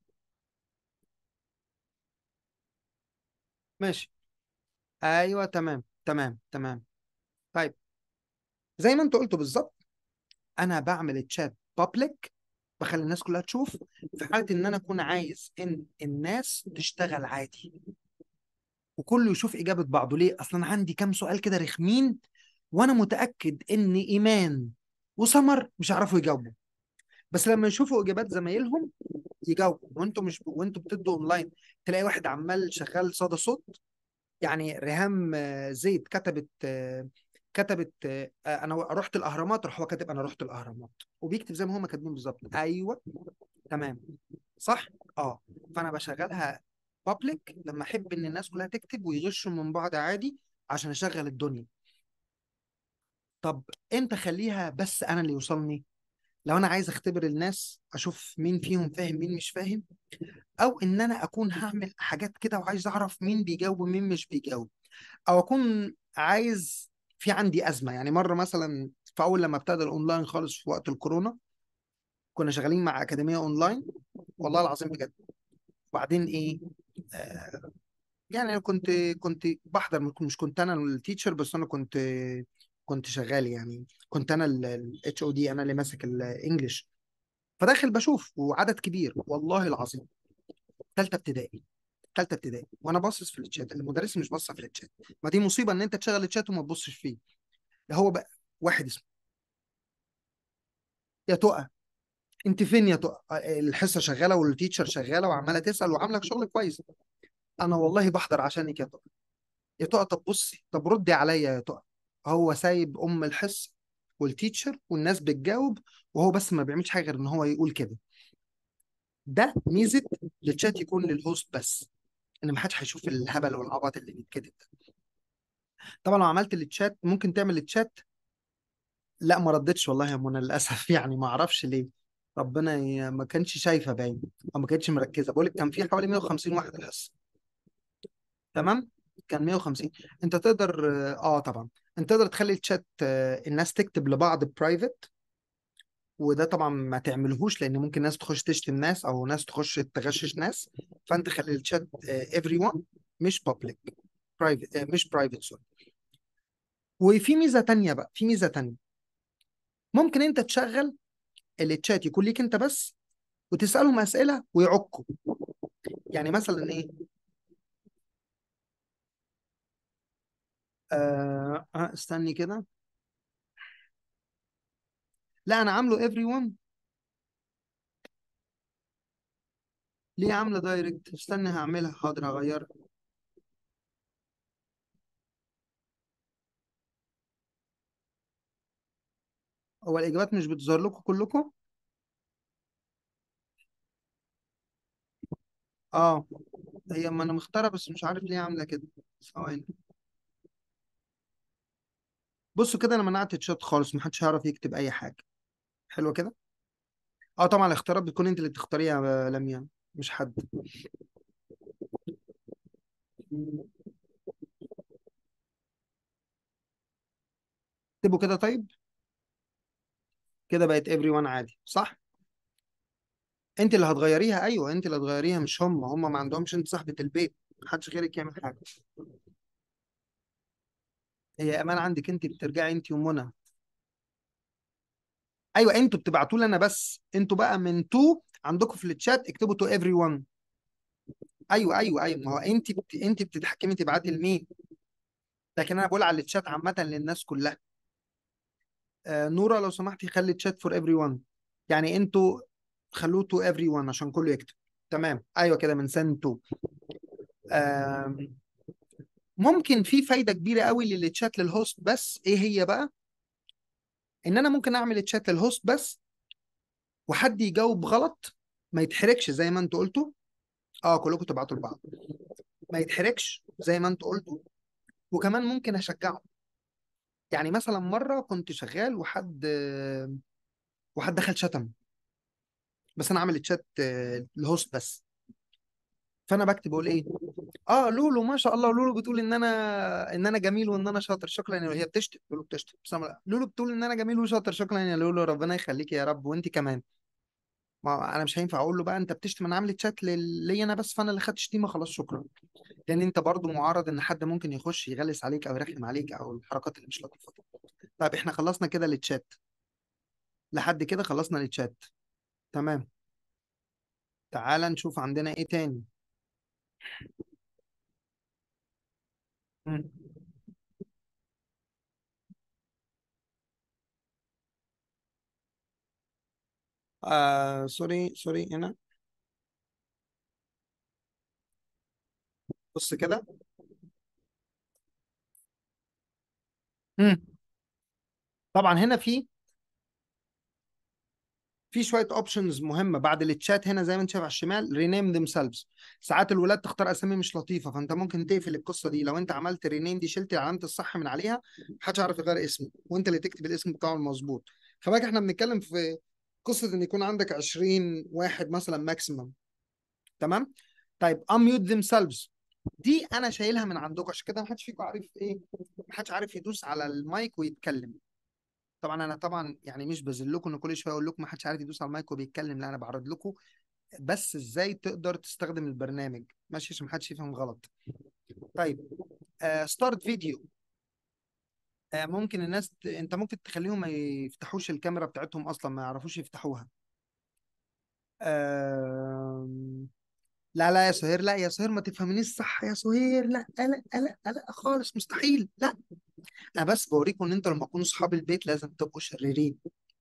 ماشي ايوه تمام تمام تمام طيب زي ما انت قلتوا بالظبط انا بعمل الشات بابليك بخلي الناس كلها تشوف في حاله ان انا اكون عايز ان الناس تشتغل عادي وكله يشوف اجابه بعضه ليه اصلا عندي كام سؤال كده رخمين وانا متاكد ان ايمان وسمر مش هيعرفوا يجاوبوا بس لما يشوفوا اجابات زمايلهم يجاوبوا وانتوا مش وانتوا بتدوا اونلاين تلاقي واحد عمال شغال صدى صوت يعني ريهام آه، زيد كتبت آه، كتبت آه، انا رحت الاهرامات راح هو كاتب انا رحت الاهرامات وبيكتب زي ما هم كاتبين بالظبط ايوه تمام صح اه فانا بشغلها بابليك لما احب ان الناس كلها تكتب ويغشوا من بعض عادي عشان اشغل الدنيا طب امتى اخليها بس انا اللي يوصلني لو انا عايز اختبر الناس اشوف مين فيهم فاهم مين مش فاهم او ان انا اكون هعمل حاجات كده وعايز اعرف مين بيجاوب ومين مش بيجاوب او اكون عايز في عندي ازمه يعني مره مثلا في اول لما ابتدى الاونلاين خالص في وقت الكورونا كنا شغالين مع اكاديميه اونلاين والله العظيم بجد وبعدين ايه آه يعني انا كنت كنت بحضر مش كنت انا التيتشر بس انا كنت كنت شغال يعني كنت انا الاتش او دي انا اللي ماسك الانجليش فداخل بشوف وعدد كبير والله العظيم ثالثه ابتدائي ثالثه ابتدائي وانا باصص في الشات المدرس مش باصه في الشات ما دي مصيبه ان انت تشغل الشات وما تبصش فيه هو بقى واحد اسمه يا تقى انت فين يا تقى الحصه شغاله والتيتشر شغاله وعماله تسال وعامله شغل كويس انا والله بحضر عشانك يا تقى يا تقى طب بصي طب ردي عليا يا تقى هو سايب ام الحصه والتيتشر والناس بتجاوب وهو بس ما بيعملش حاجه غير ان هو يقول كده ده ميزه للشات يكون للهوست بس ان ما حدش هيشوف الهبل والعبط اللي بيتكتب ده طبعا لو عملت التشات ممكن تعمل التشات لا ما ردتش والله يا منى للاسف يعني ما اعرفش ليه ربنا ي... ما كانش شايفه باين او ما كانتش مركزه بقول لك كان في حوالي 150 واحد الحصه تمام كان 150 انت تقدر اه طبعا انت تقدر تخلي الشات آه، الناس تكتب لبعض برايفت وده طبعا ما تعملهوش لان ممكن ناس تخش تشتم ناس او ناس تخش تغشش ناس فانت خلي الشات ايفري ون مش بابليك برايفت مش برايفت سوري وفي ميزه تانية بقى في ميزه تانية ممكن انت تشغل التشات يكون ليك انت بس وتسالهم اسئله ويعكوا يعني مثلا ايه آه آه، استني كده لا انا عامله ايفري ون ليه عامله دايركت استني هعملها حاضر هغيرها هو الاجابات مش بتظهر لكم كلكم اه هي ما انا مختارة بس مش عارف ليه عامله كده ثواني بصوا كده انا منعت الشات خالص محدش هيعرف يكتب اي حاجه حلو كده اه طبعا الاختيارات بتكون انت اللي بتختاريها يا لميا مش حد اكتبوا كده طيب كده بقت ايفري وان عادي صح انت اللي هتغيريها ايوه انت اللي هتغيريها مش هم هم ما عندهمش انت صاحبة البيت محدش غيرك يعمل حاجه هي امان عندك انت بترجعي انت ومنى ايوه انتوا بتبعتوا لي انا بس انتوا بقى من تو عندكم في الشات اكتبوا تو ايفري ون ايوه ايوه ايوه ما هو انت بت... انت بتتحكمي تبعتي لمين لكن انا بقول على الشات عامه للناس كلها آه نورا لو سمحتي خلي الشات فور ايفري ون يعني انتوا خلوه تو ايفري ون عشان كله يكتب تمام ايوه كده من سن تو آم، ممكن في فايده كبيره قوي للتشات للهوست بس ايه هي بقى ان انا ممكن اعمل الشات للهوست بس وحد يجاوب غلط ما يتحركش زي ما انتوا قلتوا اه كلكم تبعتوا لبعض ما يتحركش زي ما انتوا قلتوا وكمان ممكن اشجعه يعني مثلا مره كنت شغال وحد وحد دخل شتم بس انا عامل الشات آه، الهوست بس فانا بكتب اقول ايه اه لولو ما شاء الله لولو بتقول ان انا ان انا جميل وان انا شاطر شكرا يا لولو هي بتشتم لولو بتشتم بس أنا- لولو بتقول ان انا جميل وشاطر شكرا يا لولو ربنا يخليك يا رب وانت كمان ما انا مش هينفع اقول له بقى انت بتشتم انا عامل تشات لل- ليا انا بس فانا اللي خدت شتيمه خلاص شكرا لان انت برضو معرض ان حد ممكن يخش يغلس عليك او يرخم عليك او الحركات اللي مش لطيفه دي. طيب احنا خلصنا كده التشات لحد كده خلصنا التشات تمام تعال نشوف عندنا ايه تاني مم. آه سوري سوري هنا بص كده مم. طبعا هنا في في شويه اوبشنز مهمه بعد التشات هنا زي ما انت شايف على الشمال رينيم ذيم سيلفز ساعات الولاد تختار اسامي مش لطيفه فانت ممكن تقفل القصه دي لو انت عملت رينيم دي شلت علامه الصح من عليها محدش يعرف يغير اسمه وانت اللي تكتب الاسم بتاعه المظبوط خلي بالك احنا بنتكلم في قصه ان يكون عندك 20 واحد مثلا ماكسيمم تمام طيب unmute themselves دي انا شايلها من عندكم عشان كده محدش فيكم عارف ايه محدش عارف يدوس على المايك ويتكلم طبعا انا طبعا يعني مش بذلكم ان كل شويه اقول لكم ما حدش عارف يدوس على المايك وبيتكلم لا انا بعرض لكم بس ازاي تقدر تستخدم البرنامج ماشي عشان ما حدش يفهم غلط طيب ستارت فيديو ممكن الناس ت... انت ممكن تخليهم ما يفتحوش الكاميرا بتاعتهم اصلا ما يعرفوش يفتحوها آم، لا لا يا سهير لا يا سهير ما تفهمنيش صح يا سهير لا لا لا لا خالص مستحيل لا انا بس بوريكم ان انتوا لما تكونوا صحاب البيت لازم تبقوا شريرين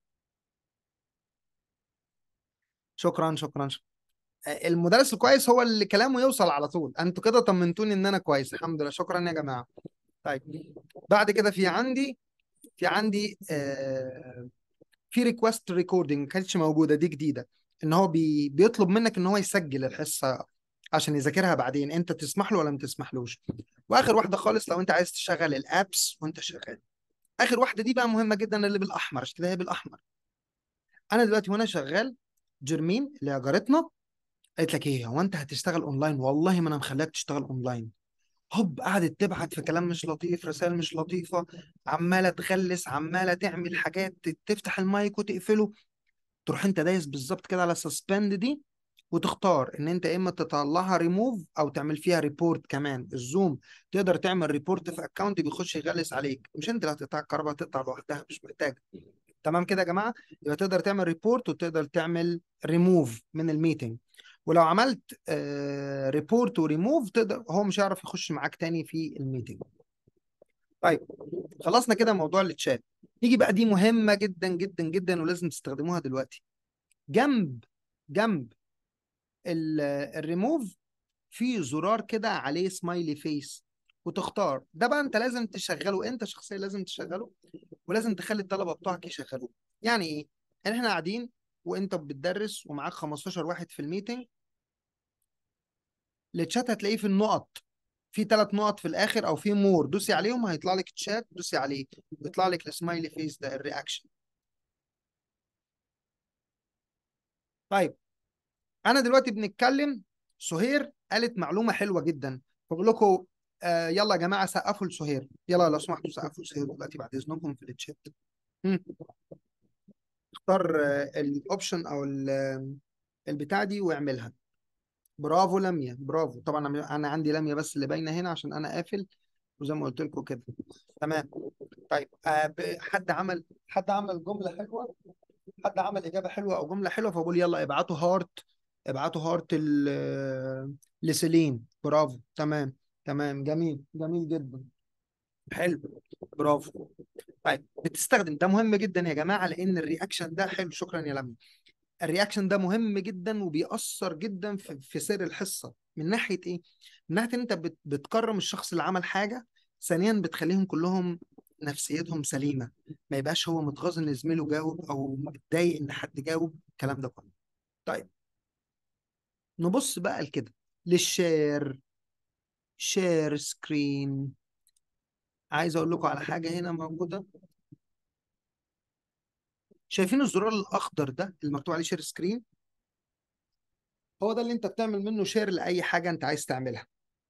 شكرا شكرا شكرا المدرس الكويس هو اللي كلامه يوصل على طول انتوا كده طمنتوني ان انا كويس الحمد لله شكرا يا جماعه طيب بعد كده في عندي في عندي آه في ريكوست ريكوردنج ما كانتش موجوده دي جديده ان هو بي بيطلب منك ان هو يسجل الحصه عشان يذاكرها بعدين انت تسمح له ولا ما تسمحلوش واخر واحده خالص لو انت عايز تشغل الابس وانت شغال اخر واحده دي بقى مهمه جدا اللي بالاحمر عشان كده هي بالاحمر انا دلوقتي وانا شغال جرمين اللي هي جارتنا قالت لك ايه هو انت هتشتغل اونلاين والله ما انا مخليك تشتغل اونلاين هوب قعدت تبعت في كلام مش لطيف رسائل مش لطيفه عماله تغلس عماله تعمل حاجات تفتح المايك وتقفله تروح انت دايس بالظبط كده على سسبند دي وتختار ان انت اما تطلعها ريموف او تعمل فيها ريبورت كمان الزوم تقدر تعمل ريبورت في اكونت بيخش يغلس عليك مش انت اللي هتقطع الكهرباء تقطع لوحدها مش محتاج تمام كده يا جماعه يبقى تقدر تعمل ريبورت وتقدر تعمل ريموف من الميتنج ولو عملت آه ريبورت وريموف تقدر هو مش هيعرف يخش معاك تاني في الميتنج طيب خلصنا كده موضوع التشات نيجي بقى دي مهمة جدا جدا جدا ولازم تستخدموها دلوقتي جنب جنب الريموف في زرار كده عليه سمايلي فيس وتختار ده بقى انت لازم تشغله انت شخصيا لازم تشغله ولازم تخلي الطلبه بتوعك يشغلوه يعني ايه يعني احنا قاعدين وانت بتدرس ومعاك 15 واحد في الميتنج التشات هتلاقيه في النقط في ثلاث نقط في الاخر او في مور دوسي عليهم هيطلع لك تشات دوسي عليه بيطلع لك السمايلي فيس ده الرياكشن طيب انا دلوقتي بنتكلم سهير قالت معلومه حلوه جدا فبقول لكم آه يلا يا جماعه سقفوا لسهير يلا لو سمحتوا سقفوا لسهير دلوقتي بعد اذنكم في التشات مم. اختار آه الاوبشن او ال- البتاع دي واعملها برافو لميا برافو طبعا انا أنا عندي لميا بس اللي باينه هنا عشان انا قافل وزي ما قلت لكم كده تمام طيب آه ب- حد عمل حد عمل جمله حلوه حد عمل اجابه حلوه او جمله حلوه فبقول يلا ابعتوا هارت ابعتوا هارت ال- لسيلين برافو تمام تمام جميل جميل جدا حلو برافو طيب بتستخدم ده مهم جدا يا جماعه لان الرياكشن ده حلو شكرا يا لميا الرياكشن ده مهم جدا وبيأثر جدا في, في سير الحصة من ناحية ايه؟ من ناحية ان انت بت, بتكرم الشخص اللي عمل حاجة ثانيا بتخليهم كلهم نفسيتهم سليمة ما يبقاش هو متغاظ ان زميله جاوب او متضايق ان حد جاوب الكلام ده كله طيب نبص بقى لكده للشير شير سكرين عايز اقول لكم على حاجة هنا موجودة شايفين الزرار الاخضر ده اللي مكتوب عليه شير سكرين هو ده اللي انت بتعمل منه شير لاي حاجة انت عايز تعملها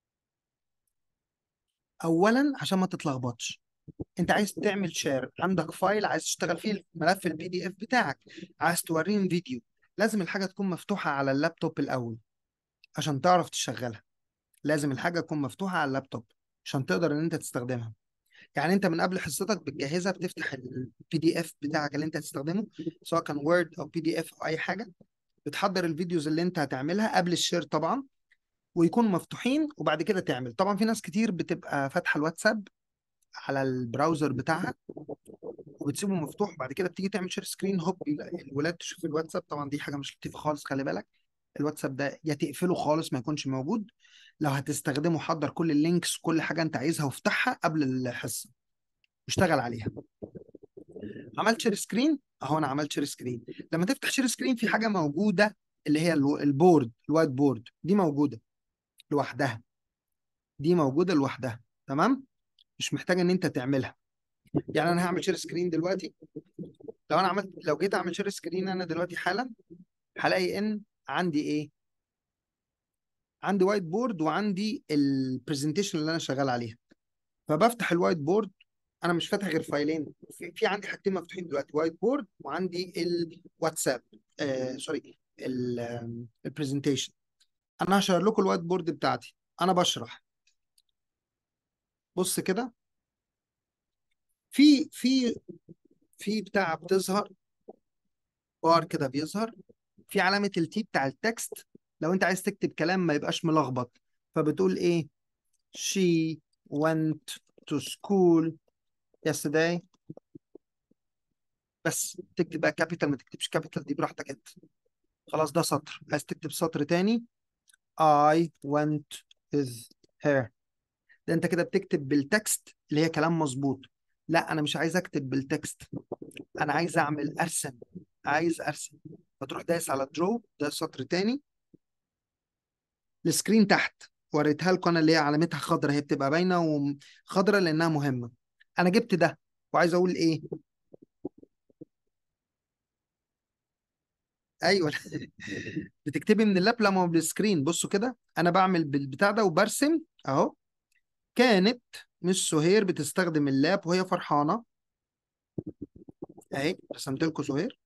اولا عشان ما تتلخبطش انت عايز تعمل شير عندك فايل عايز تشتغل فيه ملف البي دي اف بتاعك عايز توريهم فيديو لازم الحاجه تكون مفتوحه على اللابتوب الاول عشان تعرف تشغلها لازم الحاجه تكون مفتوحه على اللابتوب عشان تقدر ان انت تستخدمها يعني انت من قبل حصتك بتجهزها بتفتح البي دي اف بتاعك اللي انت هتستخدمه سواء كان وورد او بي دي اف او اي حاجه بتحضر الفيديوز اللي انت هتعملها قبل الشير طبعا ويكونوا مفتوحين وبعد كده تعمل طبعا في ناس كتير بتبقى فاتحه الواتساب على البراوزر بتاعها وبتسيبه مفتوح وبعد كده بتيجي تعمل شير سكرين هوب الولاد تشوف الواتساب طبعا دي حاجه مش لطيفه خالص خلي بالك الواتساب ده يا تقفله خالص ما يكونش موجود لو هتستخدمه حضر كل اللينكس كل حاجه انت عايزها وافتحها قبل الحصه واشتغل عليها عملت شير سكرين اهو انا عملت شير سكرين لما تفتح شير سكرين في حاجه موجوده اللي هي الو- البورد الوايت بورد دي موجوده لوحدها دي موجوده لوحدها تمام مش محتاج ان انت تعملها يعني انا هعمل شير سكرين دلوقتي لو انا عملت لو جيت اعمل شير سكرين انا دلوقتي حالا هلاقي ان عندي ايه عندي وايت بورد وعندي البرزنتيشن اللي انا شغال عليها فبفتح الوايت بورد انا مش فاتح غير فايلين في, في عندي حاجتين مفتوحين دلوقتي وايت بورد وعندي الواتساب آه سوري البرزنتيشن انا هشير لكم الوايت بورد بتاعتي انا بشرح بص كده في في في بتاع بتظهر بار كده بيظهر في علامة التي بتاع التكست لو انت عايز تكتب كلام ما يبقاش ملخبط فبتقول ايه she went to school yesterday بس تكتب بقى كابيتال ما تكتبش كابيتال دي براحتك انت خلاص ده سطر عايز تكتب سطر تاني I went with her ده انت كده بتكتب بالتكست اللي هي كلام مظبوط لا انا مش عايز اكتب بالتكست انا عايز اعمل ارسم عايز ارسم فتروح دايس على درو ده سطر تاني السكرين تحت وريتها لكم انا اللي هي علامتها خضرا هي بتبقى باينه وخضرا لانها مهمه انا جبت ده وعايز اقول ايه ايوه بتكتبي من اللاب لما بالسكرين بصوا كده انا بعمل بالبتاع ده وبرسم اهو كانت مش سهير بتستخدم اللاب وهي فرحانه اهي رسمت لكم سهير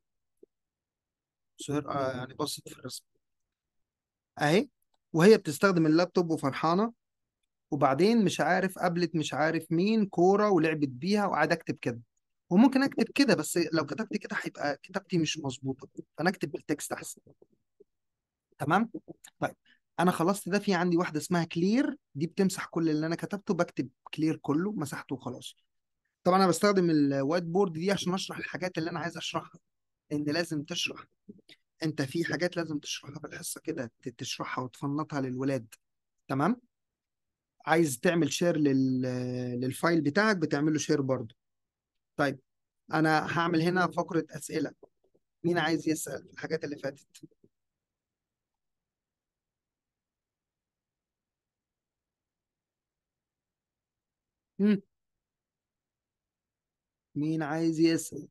سهير آه يعني بصت في الرسم اهي وهي بتستخدم اللابتوب وفرحانه وبعدين مش عارف قابلت مش عارف مين كوره ولعبت بيها وقعد اكتب كده وممكن اكتب كده بس لو كتبت كده هيبقى كتابتي مش مظبوطه فانا اكتب بالتكست احسن تمام طيب انا خلصت ده في عندي واحده اسمها كلير دي بتمسح كل اللي انا كتبته بكتب كلير كله مسحته وخلاص طبعا انا بستخدم الوايت بورد دي عشان اشرح الحاجات اللي انا عايز اشرحها لان لازم تشرح انت في حاجات لازم تشرحها في الحصه كده ت- تشرحها وتفنطها للولاد تمام عايز تعمل شير لل... للفايل بتاعك بتعمل له شير برضه طيب انا هعمل هنا فقره اسئله مين عايز يسال في الحاجات اللي فاتت مم. مين عايز يسال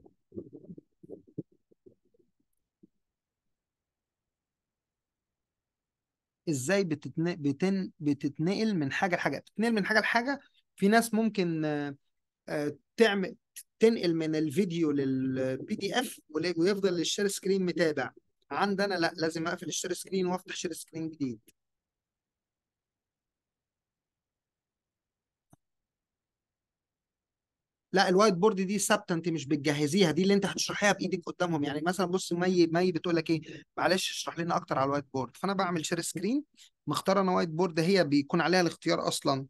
ازاي بتتن... بتن... بتتنقل من حاجه لحاجه بتتنقل من حاجه لحاجه في ناس ممكن آه، آه، تعمل تنقل من الفيديو للبي دي اف ويفضل الشير سكرين متابع عندنا لا لازم اقفل الشير سكرين وافتح شير سكرين جديد لا الوايت بورد دي ثابته انت مش بتجهزيها دي اللي انت هتشرحيها بايدك قدامهم يعني مثلا بص مي مي بتقول لك ايه معلش اشرح لنا اكتر على الوايت بورد فانا بعمل شير سكرين مختار انا وايت بورد هي بيكون عليها الاختيار اصلا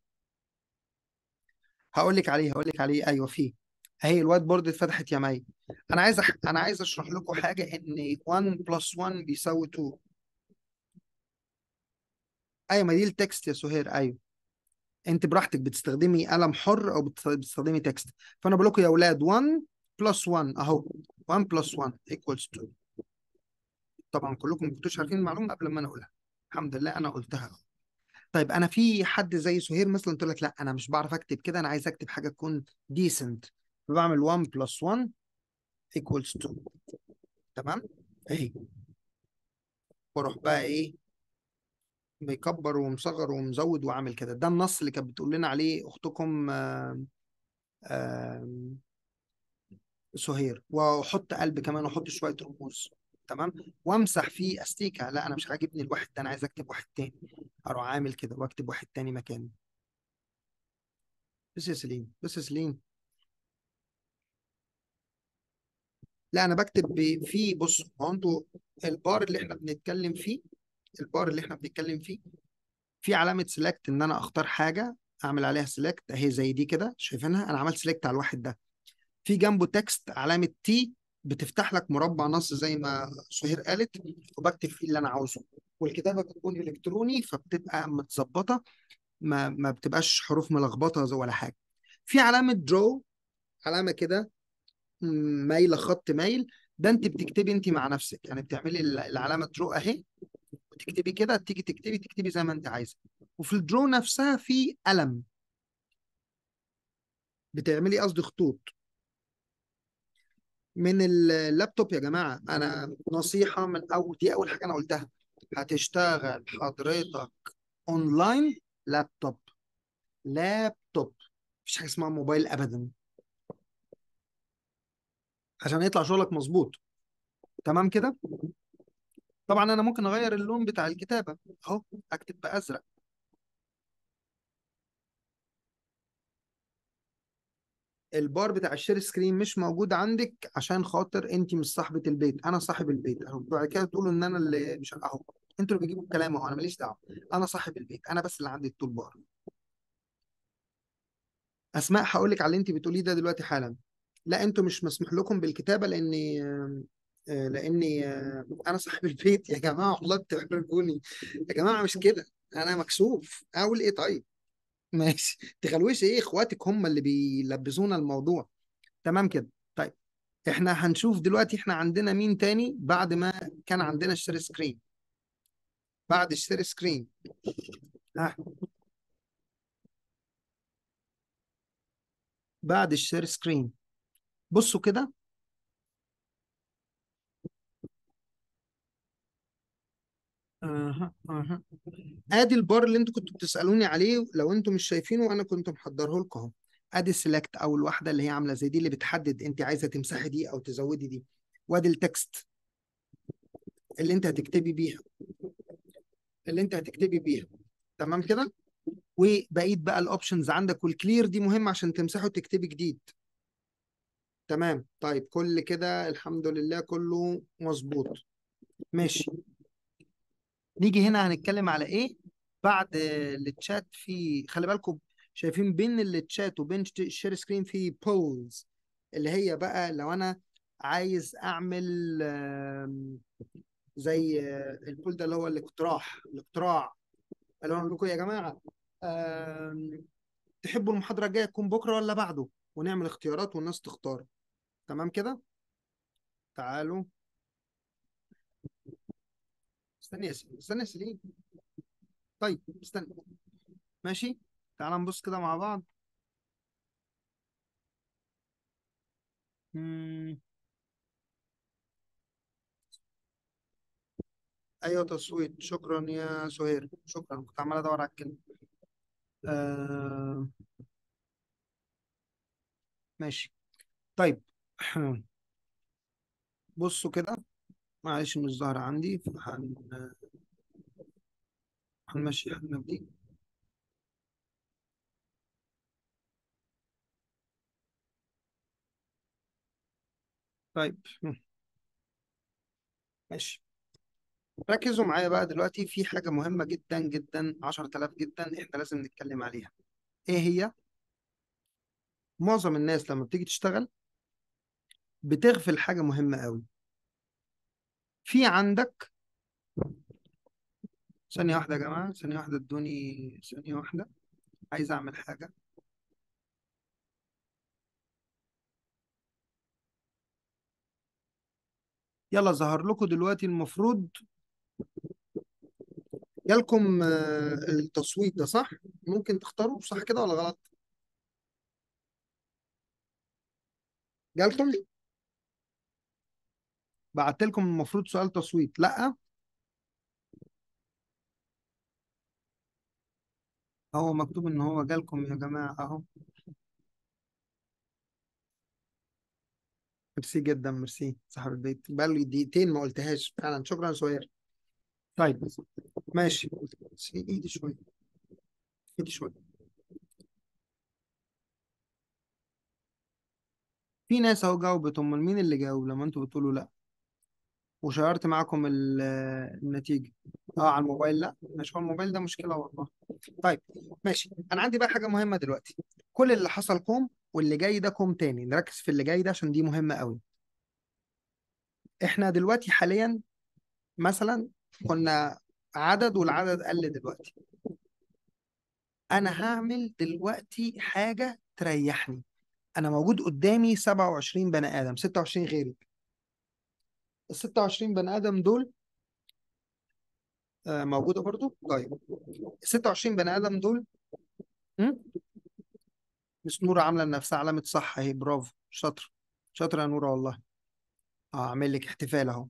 هقول لك عليه هقول لك عليه ايوه فيه اهي الوايت بورد اتفتحت يا مي انا عايز أح... انا عايز اشرح لكم حاجه ان 1 بلس 1 بيساوي 2 ايوه ما دي التكست يا سهير ايوه انت براحتك بتستخدمي قلم حر او بت- بتستخدمي تكست فانا بقول لكم يا اولاد 1 بلس 1 اهو 1 بلس 1 equals 2 طبعا كلكم ما كنتوش عارفين المعلومه قبل ما انا اقولها الحمد لله انا قلتها طيب انا في حد زي سهير مثلا تقول لك لا انا مش بعرف اكتب كده انا عايز اكتب حاجه تكون decent فبعمل 1 بلس 1 equals 2 تمام اهي واروح بقى ايه بيكبر ومصغر ومزود وعامل كده ده النص اللي كانت بتقول لنا عليه اختكم آم، آم، سهير واحط قلب كمان واحط شويه رموز تمام وامسح فيه استيكه لا انا مش عاجبني الواحد ده انا عايز اكتب واحد تاني اروح عامل كده واكتب واحد تاني مكانه بس يا سليم بس يا سليم لا انا بكتب ب- في بص هو انتوا البار اللي احنا بنتكلم فيه البار اللي احنا بنتكلم فيه في علامه سيلكت ان انا اختار حاجه اعمل عليها سيلكت اهي زي دي كده شايفينها انا عملت سيلكت على الواحد ده في جنبه تكست علامه تي بتفتح لك مربع نص زي ما سهير قالت وبكتب فيه اللي انا عاوزه والكتابه بتكون الكتروني فبتبقى متظبطه ما ما بتبقاش حروف ملخبطه زي ولا حاجه في علامه درو علامه كده م، مايله خط مايل ده انت بتكتبي انت مع نفسك يعني بتعملي ال- العلامه درو اهي وتكتبي كده تيجي تكتبي تكتبي زي ما انت عايزه وفي الدرو نفسها في قلم بتعملي قصدي خطوط من اللابتوب يا جماعه انا نصيحه من اول دي اول حاجه انا قلتها هتشتغل حضرتك اونلاين لابتوب لابتوب مفيش حاجه اسمها موبايل ابدا عشان يطلع شغلك مظبوط تمام كده طبعا انا ممكن اغير اللون بتاع الكتابه اهو اكتب بازرق البار بتاع الشير سكرين مش موجود عندك عشان خاطر انت مش صاحبة البيت انا صاحب البيت اهو بعد كده تقولوا ان انا اللي مش اهو انتوا اللي بتجيبوا الكلام اهو انا ماليش دعوه انا صاحب البيت انا بس اللي عندي التول بار اسماء هقول لك على اللي انت بتقوليه ده دلوقتي حالا لا انتوا مش مسموح لكم بالكتابه لاني آه، لاني آه، انا صاحب البيت يا جماعه والله بتحرجوني يا جماعه مش كده انا مكسوف اقول ايه طيب ماشي تخلوش ايه اخواتك هم اللي بيلبسونا الموضوع تمام كده طيب احنا هنشوف دلوقتي احنا عندنا مين تاني بعد ما كان عندنا الشير سكرين بعد الشير سكرين ها بعد الشير سكرين بصوا كده اها اها ادي البار اللي انتوا كنتوا بتسالوني عليه لو انتوا مش شايفينه انا كنت محضره لكم اهو ادي السلكت او الواحده اللي هي عامله زي دي اللي بتحدد انت عايزه تمسحي دي او تزودي دي وادي التكست اللي انت هتكتبي بيها اللي انت هتكتبي بيها تمام كده وبقيت بقى الاوبشنز عندك والكلير دي مهمه عشان تمسحه وتكتبي جديد تمام طيب كل كده الحمد لله كله مظبوط ماشي نيجي هنا هنتكلم على ايه بعد التشات في خلي بالكم شايفين بين التشات وبين الشير سكرين في بولز اللي هي بقى لو انا عايز اعمل آم، زي آه، البول ده اللي هو الاقتراح الاقتراع اللي هو أنا بقول لكم يا جماعه آم، تحبوا المحاضره الجايه تكون بكره ولا بعده ونعمل اختيارات والناس تختار تمام كده تعالوا استني يا سليم استني يا سليم طيب استنى ماشي تعال نبص كده مع بعض مم. ايوه تصويت شكرا يا سهير شكرا كنت عمال ادور على الكلمه آه... ماشي طيب بصوا كده معلش مش ظاهرة عندي فهن هنمشي حالنا بدي طيب ماشي ركزوا معايا بقى دلوقتي في حاجة مهمة جدا جدا 10000 جدا احنا لازم نتكلم عليها ايه هي؟ معظم الناس لما بتيجي تشتغل بتغفل حاجة مهمة قوي في عندك ثانية واحدة يا جماعة ثانية واحدة ادوني ثانية واحدة عايز اعمل حاجة يلا ظهر لكم دلوقتي المفروض جالكم آه، التصويت ده صح؟ ممكن تختاروا صح كده ولا غلط؟ جالكم؟ بعت لكم المفروض سؤال تصويت لا هو مكتوب ان هو جالكم يا جماعة اهو ميرسي جدا ميرسي صاحب البيت بقالي دقيقتين ما قلتهاش فعلا شكرا سهير طيب ماشي بس ايدي شوية ايدي شوية في ناس اهو جاوبت امال مين اللي جاوب لما انتوا بتقولوا لا وشيرت معاكم ال- النتيجة اه على الموبايل لا مش هو الموبايل ده مشكلة والله طيب ماشي انا عندي بقى حاجة مهمة دلوقتي كل اللي حصل كوم واللي جاي ده كوم تاني نركز في اللي جاي ده عشان دي مهمة قوي احنا دلوقتي حاليا مثلا كنا عدد والعدد قل دلوقتي انا هعمل دلوقتي حاجة تريحني انا موجود قدامي 27 بني ادم 26 غيري ال 26 بني ادم دول آه، موجودة برضو طيب ال 26 بني ادم دول م? مش نورة عاملة لنفسها علامة صح اهي برافو شاطر شاطر يا نورة والله اه اعمل لك احتفال اهو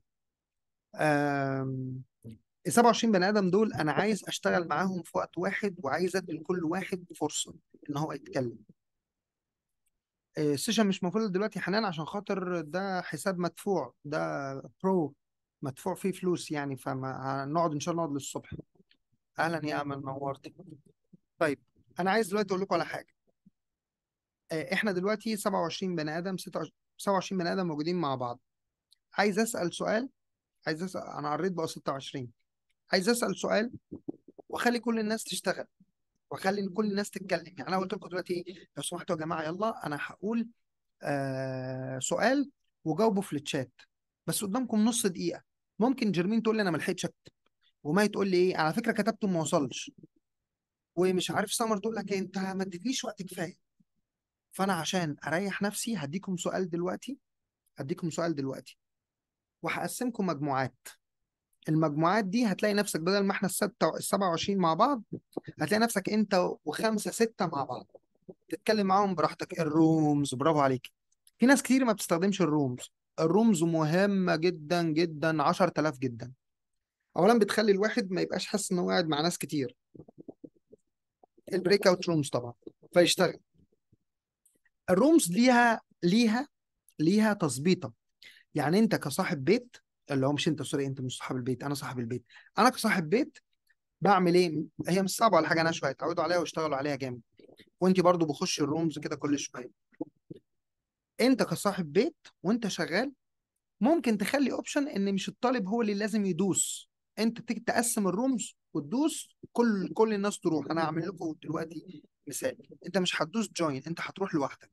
آم، ال 27 بني ادم دول انا عايز اشتغل معاهم في وقت واحد وعايز ادي لكل واحد فرصة ان هو يتكلم آه، السيشن مش المفروض دلوقتي حنان عشان خاطر ده حساب مدفوع ده برو مدفوع فيه فلوس يعني فما هنقعد ان شاء الله نقعد للصبح اهلا يا امل نورتك طيب انا عايز دلوقتي اقول لكم على حاجه آه، احنا دلوقتي 27 بني ادم 26 27 بني ادم موجودين مع بعض عايز اسال سؤال عايز اسال انا قريت بقى 26 عايز اسال سؤال واخلي كل الناس تشتغل واخلي كل الناس تتكلم يعني انا قلت لكم دلوقتي ايه لو سمحتوا يا جماعه يلا انا هقول آه سؤال وجاوبوا في الشات بس قدامكم نص دقيقه ممكن جيرمين تقول لي انا ما لحقتش اكتب وما تقول لي ايه على فكره كتبته وما وصلش ومش عارف سمر تقول لك إيه، انت ما اديتنيش وقت كفايه فانا عشان اريح نفسي هديكم سؤال دلوقتي هديكم سؤال دلوقتي وهقسمكم مجموعات المجموعات دي هتلاقي نفسك بدل ما احنا الستة ال 27 مع بعض هتلاقي نفسك انت وخمسة ستة مع بعض تتكلم معاهم براحتك الرومز برافو عليك في ناس كتير ما بتستخدمش الرومز الرومز مهمة جدا جدا 10000 جدا اولا بتخلي الواحد ما يبقاش حاسس انه قاعد مع ناس كتير البريك اوت رومز طبعا فيشتغل الرومز ليها ليها ليها تظبيطه يعني انت كصاحب بيت اللي هو مش انت سوري انت مش صاحب البيت انا صاحب البيت انا كصاحب بيت بعمل ايه هي مش صعبه ولا حاجه انا شويه اتعودوا عليها واشتغلوا عليها جامد وانت برضو بخش الرومز كده كل شويه انت كصاحب بيت وانت شغال ممكن تخلي اوبشن ان مش الطالب هو اللي لازم يدوس انت تيجي تقسم الرومز وتدوس كل كل الناس تروح انا هعمل لكم دلوقتي مثال انت مش هتدوس جوين انت هتروح لوحدك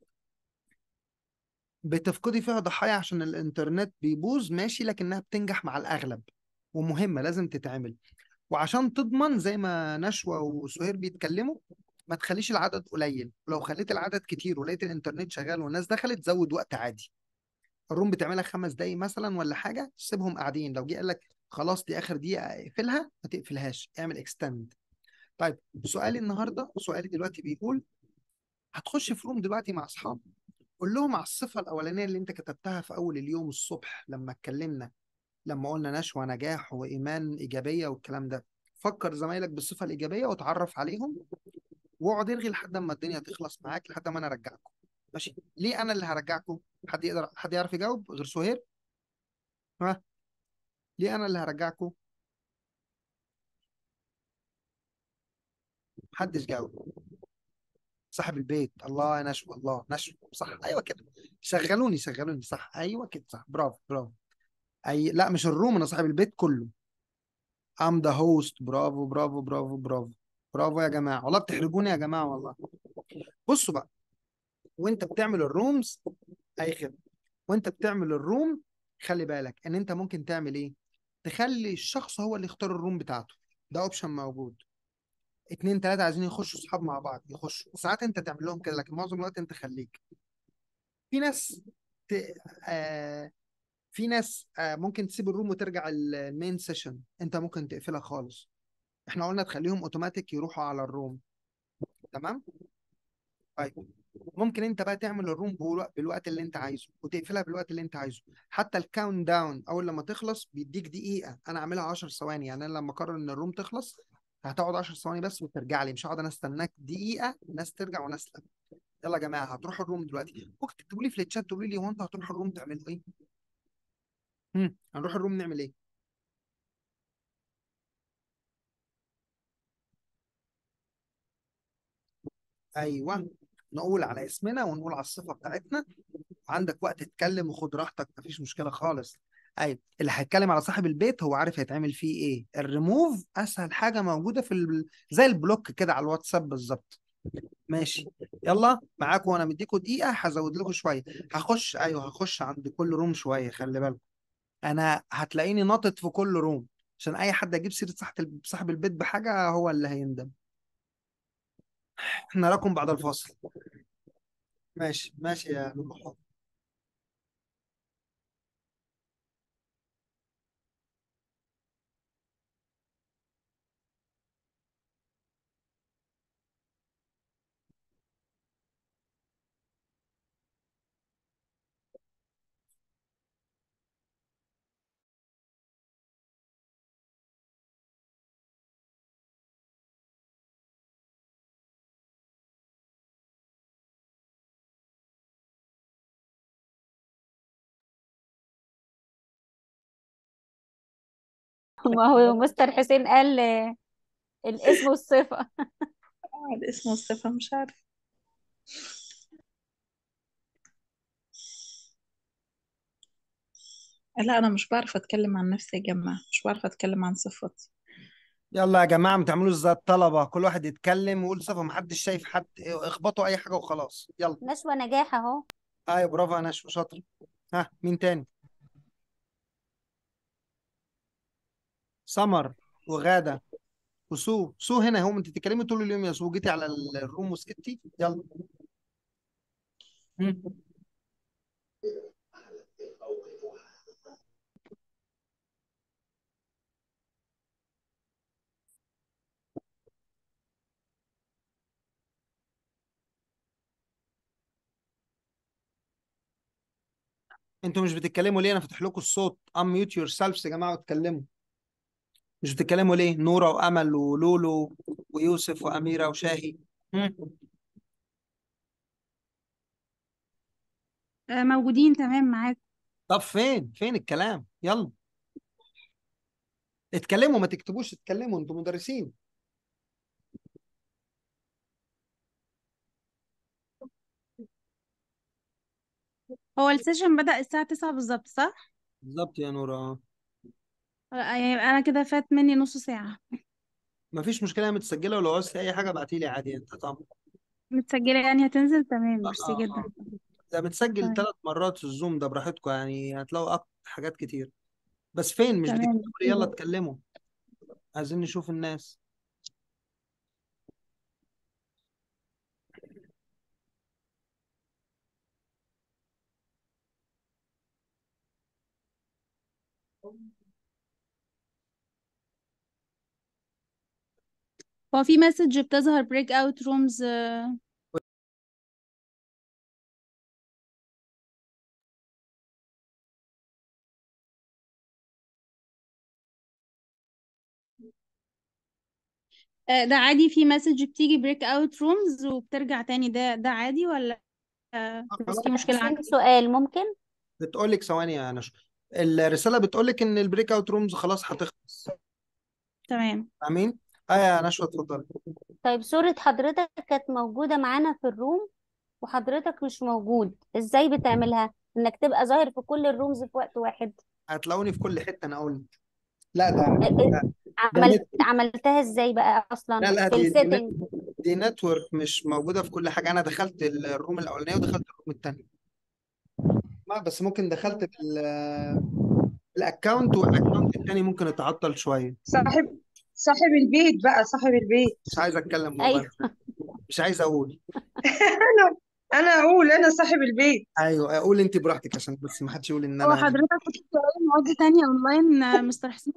بتفقدي فيها ضحايا عشان الانترنت بيبوظ ماشي لكنها بتنجح مع الاغلب ومهمه لازم تتعمل وعشان تضمن زي ما نشوى وسهير بيتكلموا ما تخليش العدد قليل ولو خليت العدد كتير ولقيت الانترنت شغال والناس دخلت زود وقت عادي الروم بتعملها خمس دقايق مثلا ولا حاجه سيبهم قاعدين لو جه قال لك خلاص دي اخر دقيقه اقفلها ما تقفلهاش اعمل اكستند طيب سؤالي النهارده سؤالي دلوقتي بيقول هتخش في روم دلوقتي مع اصحاب قول لهم على الصفه الاولانيه اللي انت كتبتها في اول اليوم الصبح لما اتكلمنا لما قلنا نشوة نجاح وإيمان إيجابية والكلام ده فكر زمايلك بالصفة الإيجابية وتعرف عليهم واقعد ارغي لحد ما الدنيا تخلص معاك لحد ما أنا أرجعكم ماشي ليه أنا اللي هرجعكم حد يقدر حد يعرف يجاوب غير سهير ها ليه انا اللي هرجعكم محدش جاوب صاحب البيت الله يا نشوى الله نشوى صح ايوه كده شغلوني شغلوني صح ايوه كده صح برافو برافو اي لا مش الروم انا صاحب البيت كله ام ذا هوست برافو برافو برافو برافو برافو يا جماعه والله بتحرجوني يا جماعه والله بصوا بقى وانت بتعمل الرومز اي خدمه وانت بتعمل الروم خلي بالك ان انت ممكن تعمل ايه تخلي الشخص هو اللي يختار الروم بتاعته ده اوبشن موجود اتنين تلاتة عايزين يخشوا صحاب مع بعض يخشوا ساعات انت تعمل لهم كده لكن معظم الوقت انت خليك في ناس ت... آه... في ناس آه ممكن تسيب الروم وترجع ال- المين سيشن انت ممكن تقفلها خالص احنا قلنا تخليهم اوتوماتيك يروحوا على الروم تمام طيب ممكن انت بقى تعمل الروم بالوقت, بالوقت اللي انت عايزه وتقفلها بالوقت اللي انت عايزه حتى الكاونت داون اول لما تخلص بيديك دقيقة انا اعملها 10 ثواني يعني انا لما اقرر ان الروم تخلص هتقعد 10 ثواني بس وترجع لي مش هقعد انا استناك دقيقة ناس ترجع وناس لا يلا يا جماعة هتروحوا الروم دلوقتي ممكن تكتبوا لي في الشات تقولوا لي هو انتوا هتروحوا الروم تعملوا ايه؟ هم هنروح الروم نعمل ايه؟ ايوه نقول على اسمنا ونقول على الصفة بتاعتنا وعندك وقت تتكلم وخد راحتك مفيش مشكلة خالص ايوه اللي هيتكلم على صاحب البيت هو عارف هيتعمل فيه ايه الريموف اسهل حاجة موجودة في ال... زي البلوك كده على الواتساب بالظبط ماشي يلا معاكم وانا مديكم دقيقة هزود لكم شوية هخش ايوه هخش عند كل روم شوية خلي بالكم انا هتلاقيني ناطط في كل روم عشان اي حد يجيب سيرة صاحب صاحب البيت بحاجة هو اللي هيندم نراكم بعد الفاصل ماشي ماشي يا نور ما هو مستر حسين قال آه، الاسم والصفة اه الاسم والصفة مش عارفة لا أنا مش بعرف أتكلم عن نفسي يا جماعة مش بعرف أتكلم عن صفاتي يلا يا جماعة ما تعملوش زي الطلبة كل واحد يتكلم ويقول صفة محدش شايف حد اخبطوا أي حاجة وخلاص يلا نشوى نجاح اهو أيوة برافو يا نشوى شاطر ها مين تاني سمر وغادة وسو سو هنا هم انت بتتكلمي طول اليوم يا سو جيتي على الروم وسكتي يلا مم. انتوا مش بتتكلموا ليه انا فاتح لكم الصوت unmute yourselves يا جماعة واتكلموا مش بتتكلموا ليه نورة وأمل ولولو ويوسف وأميرة وشاهي مم. آه، موجودين تمام معاك طب فين فين الكلام يلا اتكلموا ما تكتبوش اتكلموا انتوا مدرسين هو السيشن بدأ الساعة 9 بالظبط صح؟ بالظبط يا نورة اه آه، يعني أنا كده فات مني نص ساعة مفيش مشكلة هي متسجلة ولو عاوزت أي حاجة ابعتي لي عادي أنت طبعا متسجلة يعني هتنزل تمام آه ميرسي آه جدا آه. ده متسجل تمام ثلاث مرات في الزوم ده براحتكم يعني هتلاقوا أكتر حاجات كتير بس فين مش تمام بتكتبوا لي ميرسي يلا جدا اتكلموا عايزين نشوف الناس هو في مسج بتظهر بريك اوت رومز ده عادي في مسج بتيجي بريك اوت رومز وبترجع تاني ده ده عادي ولا آه، آه بس خلاص في مشكلة حسين عندك سؤال ممكن بتقول لك ثواني يا نشوى الرساله بتقولك ان البريك اوت رومز خلاص هتخلص تمام امين اه يا نشوى اتفضل طيب صورة حضرتك كانت موجودة معانا في الروم وحضرتك مش موجود ازاي بتعملها انك تبقى ظاهر في كل الرومز في وقت واحد هتلاقوني في كل حته انا اقول لا ده ا- ا- ده ده عملت نت عملتها ازاي بقى لا اصلا لا في دي دي نت السيتنج دي نتورك مش موجوده في كل حاجه انا دخلت الروم الاولانيه ودخلت الروم الثانيه ما بس ممكن دخلت بال بالاكونت والاكونت الثاني ممكن يتعطل شويه صاحب صاحب البيت بقى صاحب البيت مش عايز اتكلم والله ايوه مش عايز اقول انا انا اقول انا صاحب البيت ايوه قول انت براحتك عشان بس ما حدش يقول ان هو انا حضرتك كنت بتقرأي مواد تانية اونلاين آه، مستر حسين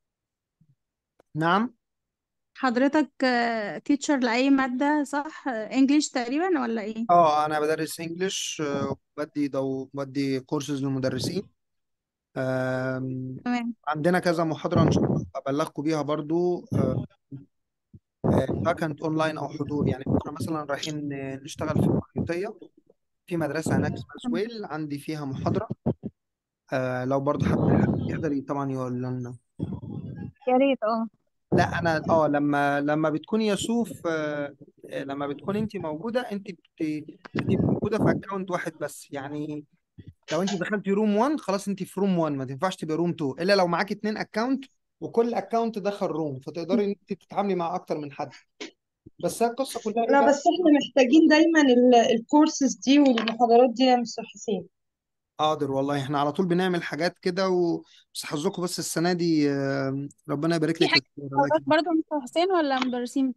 نعم حضرتك تيتشر لأي مادة صح انجليش تقريبا ولا ايه اه انا بدرس انجلش بدي دو بدي كورسز للمدرسين آم، تمام عندنا كذا محاضرة ان شاء الله ابلغكم بيها برضو آه، آه، سواء كانت اونلاين او حضور يعني بكره مثلا رايحين نشتغل في المحيطية في مدرسة هناك اسمها سويل عندي فيها محاضرة آه، لو برضو حد حابب يحضر طبعا يقول لنا يا ريت اه لا انا اه لما لما بتكون يسوف آه، آه، لما بتكون انت موجوده انت بت- بتبقي موجوده في اكونت واحد بس يعني لو انت دخلتي روم 1 خلاص انت في روم 1 ما تنفعش تبقى روم 2 الا لو معاكي اتنين اكونت وكل اكونت دخل روم فتقدري ان انت تتعاملي مع اكتر من حد بس هي القصه كلها ايه لا بقى بس احنا محتاجين دايما ال- الكورسز دي والمحاضرات دي يا مستر حسين حاضر والله احنا على طول بنعمل حاجات كده و... بس حظكم بس السنه دي آه، ربنا يبارك في لك يا حاجة دكتور الله حضرتك يكرمك برضه مستر حسين ولا مدرسين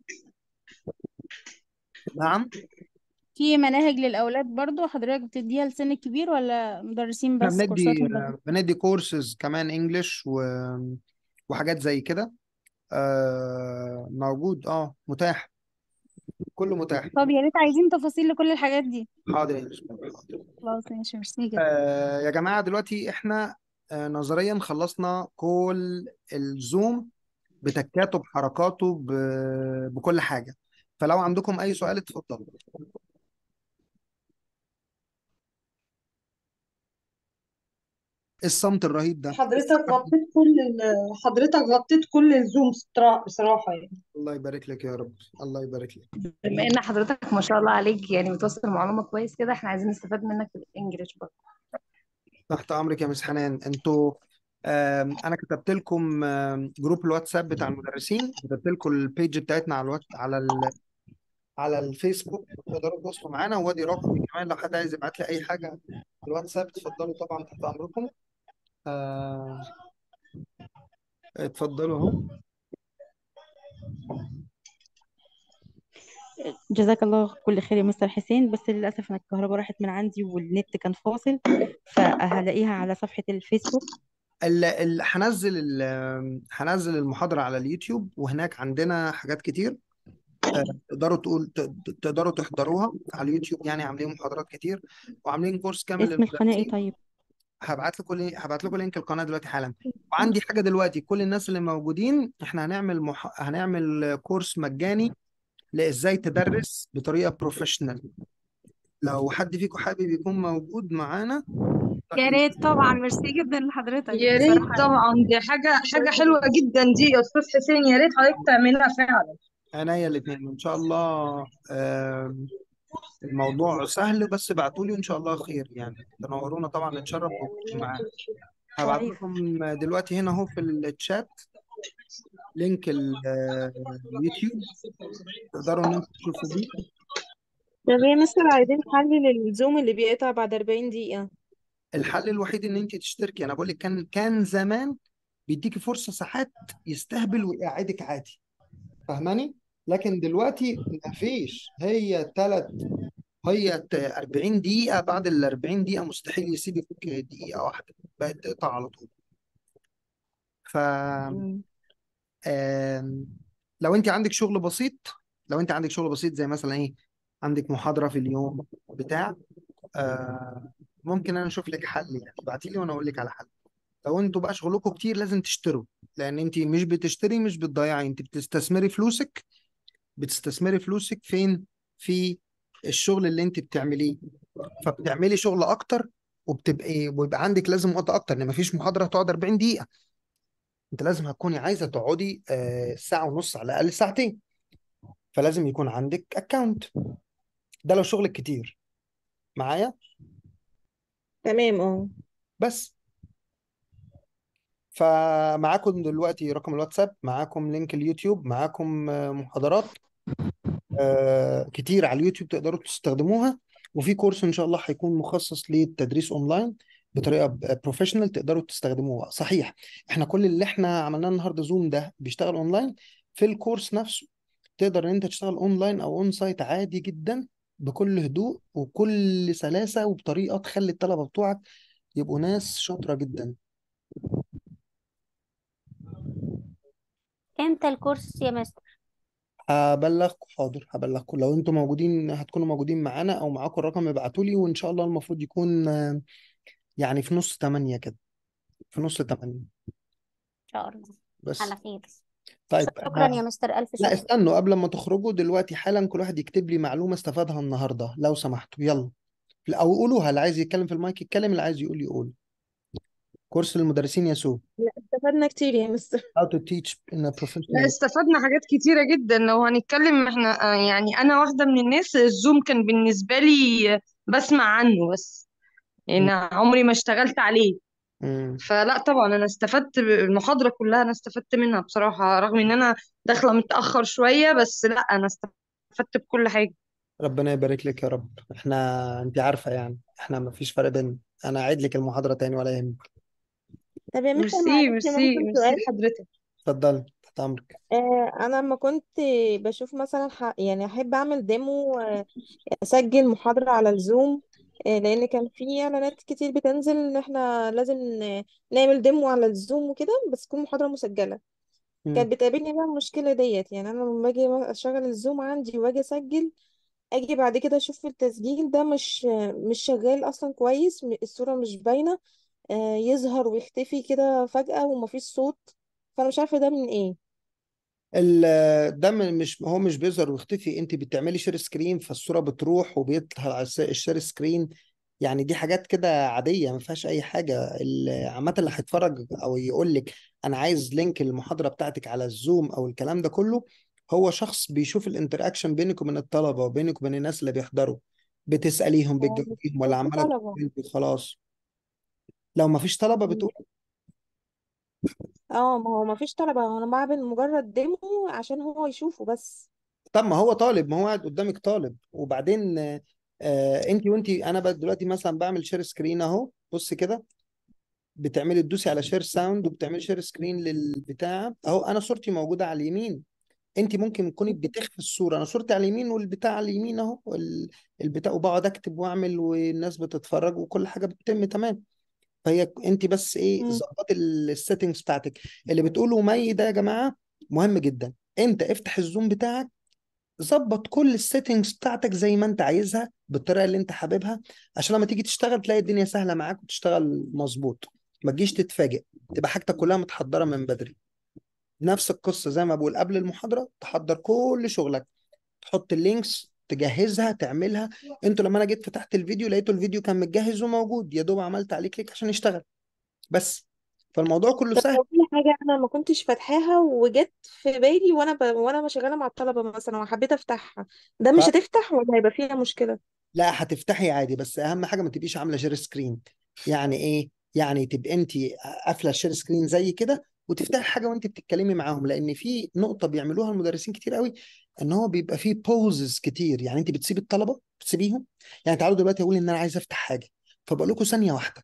نعم في مناهج للأولاد برضه حضرتك بتديها لسن الكبير ولا مدرسين احنا بس كورسات بندي مدرسين بندي كورسز كمان انجلش و... وحاجات زي كده آه موجود اه متاح كله متاح طب يا ريت عايزين تفاصيل لكل الحاجات دي حاضر يا باشا، حاضر خلاص ماشي ميرسي جدا آه يا جماعة دلوقتي احنا آه نظريا خلصنا كل الزوم بتكاته بحركاته ب... بكل حاجة فلو عندكم أي سؤال اتفضلوا إيه الصمت الرهيب ده حضرتك غطيت كل ال- حضرتك غطيت كل الزوم بصرا- بصراحة يعني الله يبارك لك يا رب الله يبارك لك بما ان حضرتك ما شاء الله عليك يعني بتوصل المعلومه كويس كده احنا عايزين نستفاد منك في الانجليش برضه تحت أمرك يا مس حنان انتوا آم، انا كتبت لكم آم، جروب الواتساب بتاع المدرسين كتبت لكم البيج بتاعتنا على الوات على ال... على الفيسبوك تقدروا تتواصلوا معانا وادي رقمي كمان لو حد عايز يبعت لي اي حاجه في الواتساب اتفضلوا طبعا تحت امركم آه... اتفضلوا اهو جزاك الله كل خير يا مستر حسين بس للأسف أنا الكهرباء راحت من عندي والنت كان فاصل فهلاقيها على صفحة الفيسبوك ال... ال... هنزل ال... هنزل المحاضره على اليوتيوب وهناك عندنا حاجات كتير آه، تقدروا تقول ت- تقدروا تحضروها على اليوتيوب يعني عاملين محاضرات كتير وعاملين كورس كامل اسم القناة ايه للمدرسين طيب هبعت لكم لي... هبعت لكم لينك القناه دلوقتي حالا وعندي حاجه دلوقتي كل الناس اللي موجودين احنا هنعمل مح... هنعمل كورس مجاني لازاي تدرس بطريقه بروفيشنال لو حد فيكم حابب يكون موجود معانا يا ريت طبعا ميرسي جدا لحضرتك يا ريت بصراحة طبعا دي حاجة حاجة حلوة جدا دي يا أستاذ حسين يا ريت حضرتك تعملها فعلا عينيا الاثنين ان شاء الله آم، الموضوع سهل بس ابعتوا لي وان شاء الله خير يعني تنورونا طبعا نتشرف بوجودكم معانا هبعت طيب لكم دلوقتي هنا اهو في الشات لينك ال- آه، اليوتيوب تقدروا ان انتم تشوفوا بيه طب يا مستر عايزين حل للزوم اللي بيقطع بعد 40 دقيقة الحل الوحيد ان انت تشتركي انا بقول لك كان كان زمان بيديكي فرصه ساعات يستهبل ويقعدك عادي فاهماني لكن دلوقتي مفيش هي ثلاث هي ت- 40 دقيقه بعد ال 40 دقيقه مستحيل يسيبك دقيقه واحده بقت تقطع على طول ف مم. آم، لو انت عندك شغل بسيط لو انت عندك شغل بسيط زي مثلا ايه عندك محاضره في اليوم بتاع آه ممكن انا اشوف لك حل يعني ابعتي لي وانا اقول لك على حل لو انتوا بقى شغلكم كتير لازم تشتروا لان انت مش بتشتري مش بتضيعي انت بتستثمري فلوسك بتستثمري فلوسك فين في الشغل اللي انت بتعمليه فبتعملي شغل اكتر وبتبقى ويبقى عندك لازم وقت اكتر ان مفيش محاضره هتقعد 40 دقيقه انت لازم هتكوني عايزه تقعدي آه، ساعه ونص على الاقل ساعتين فلازم يكون عندك اكونت ده لو شغلك كتير معايا تمام اه بس فمعاكم دلوقتي رقم الواتساب معاكم لينك اليوتيوب معاكم آه، محاضرات آه، كتير على اليوتيوب تقدروا تستخدموها وفي كورس ان شاء الله هيكون مخصص للتدريس اونلاين بطريقه بروفيشنال تقدروا تستخدموها صحيح احنا كل اللي احنا عملناه النهارده زوم ده بيشتغل اونلاين في الكورس نفسه تقدر ان انت تشتغل اونلاين او اون سايت عادي جدا بكل هدوء وكل سلاسه وبطريقه تخلي الطلبه بتوعك يبقوا ناس شاطره جدا امتى الكورس يا مستر هبلغكم حاضر هبلغكم لو انتم موجودين هتكونوا موجودين معانا او معاكم الرقم ابعتوا لي وان شاء الله المفروض يكون آه، يعني في نص تمانية كده في نص تمانية ان شاء الله بس على خير طيب شكرا أنا يا مستر الف لا شكر استنوا قبل ما تخرجوا دلوقتي حالا كل واحد يكتب لي معلومة استفادها النهاردة لو سمحتوا يلا او قولوها اللي عايز يتكلم في المايك يتكلم اللي عايز يقول يقول كورس للمدرسين يسوع لا استفدنا كتير يا مستر how to teach in a لا professional way استفدنا حاجات كتيرة جدا لو هنتكلم احنا آه، يعني انا واحدة من الناس الزوم كان بالنسبة لي آه، بسمع عنه بس يعني عمري ما اشتغلت عليه مم. فلا طبعا انا استفدت ب- المحاضرة كلها انا استفدت منها بصراحة رغم ان انا داخلة متأخر شوية بس لا انا استفدت بكل حاجة ربنا يبارك لك يا رب احنا انت عارفة يعني احنا ما فيش فرق بيننا انا اعيد لك المحاضرة تاني ولا يهمك طب يا مستر ميرسي معلش ميرسي ممكن ميرسي سؤال لحضرتك اتفضلي تحت امرك آه انا لما كنت بشوف مثلا ح... يعني احب اعمل ديمو آه، اسجل محاضرة على الزوم آه، لان كان في اعلانات كتير بتنزل ان احنا لازم ن- نعمل ديمو على الزوم وكده بس تكون محاضرة مسجلة مم. كانت بتقابلني بقى المشكلة ديت يعني انا لما باجي اشغل الزوم عندي واجي اسجل اجي بعد كده اشوف التسجيل ده مش مش شغال اصلا كويس م- الصورة مش باينة آه، يظهر ويختفي كده فجأة ومفيش صوت فانا مش عارفة ده من ايه ال- ده م- مش هو مش بيظهر ويختفي انت بتعملي شير سكرين فالصورة بتروح وبيطلع على الس- الشير سكرين يعني دي حاجات كده عادية ما فيهاش أي حاجة ال- عامة اللي هيتفرج أو يقول لك أنا عايز لينك المحاضرة بتاعتك على الزوم أو الكلام ده كله هو شخص بيشوف الانتراكشن بينك وبين الطلبة وبينك وبين الناس اللي بيحضروا بتسأليهم هو مش بتجاوبيهم ولا في عمالة طلبة تقولي خلاص لو ما فيش طلبة مم. بتقول اه ما هو مفيش طلبة هو انا بعمل مجرد ديمو عشان هو يشوفه بس طب ما هو طالب ما هو قاعد قدامك طالب وبعدين آه آه، انت وانت انا بقى دلوقتي مثلا بعمل شير سكرين اهو بص كده بتعملي تدوسي على شير ساوند وبتعملي شير سكرين للبتاع اهو انا صورتي موجوده على اليمين انت ممكن تكوني بتخفي الصوره انا صورتي على اليمين والبتاع على اليمين اهو وال- البتاع وبقعد اكتب واعمل والناس بتتفرج وكل حاجه بتتم تمام فهي انت بس ايه مم. ظبطي السيتنجز بتاعتك اللي بتقوله مي ده يا جماعه مهم جدا انت افتح الزوم بتاعك ظبط كل السيتنجز بتاعتك زي ما انت عايزها بالطريقه اللي انت حاببها عشان لما تيجي تشتغل تلاقي الدنيا سهله معاك وتشتغل مظبوط ما تجيش تتفاجئ تبقى حاجتك كلها متحضره من بدري نفس القصه زي ما بقول قبل المحاضره تحضر كل شغلك تحط اللينكس تجهزها تعملها انتوا لما انا جيت فتحت الفيديو لقيته الفيديو كان متجهز وموجود يا دوب عملت عليه كليك عشان يشتغل بس فالموضوع كله طب سهل لو في حاجة أنا ما كنتش فاتحاها وجت في بالي وأنا ب... وأنا شغالة مع الطلبة مثلا وحبيت أفتحها ده مش هتفتح ولا هيبقى فيها مشكلة؟ لا هتفتحي عادي بس اهم حاجه ما تبقيش عامله شير سكرين يعني ايه يعني تبقى انت قافله الشير سكرين زي كده وتفتحي حاجه وانت بتتكلمي معاهم لان في نقطه بيعملوها المدرسين كتير قوي ان هو بيبقى فيه بوزز كتير يعني انت بتسيبي الطلبه بتسيبيهم يعني تعالوا دلوقتي اقول ان انا عايز افتح حاجه فبقول لكم ثانيه واحده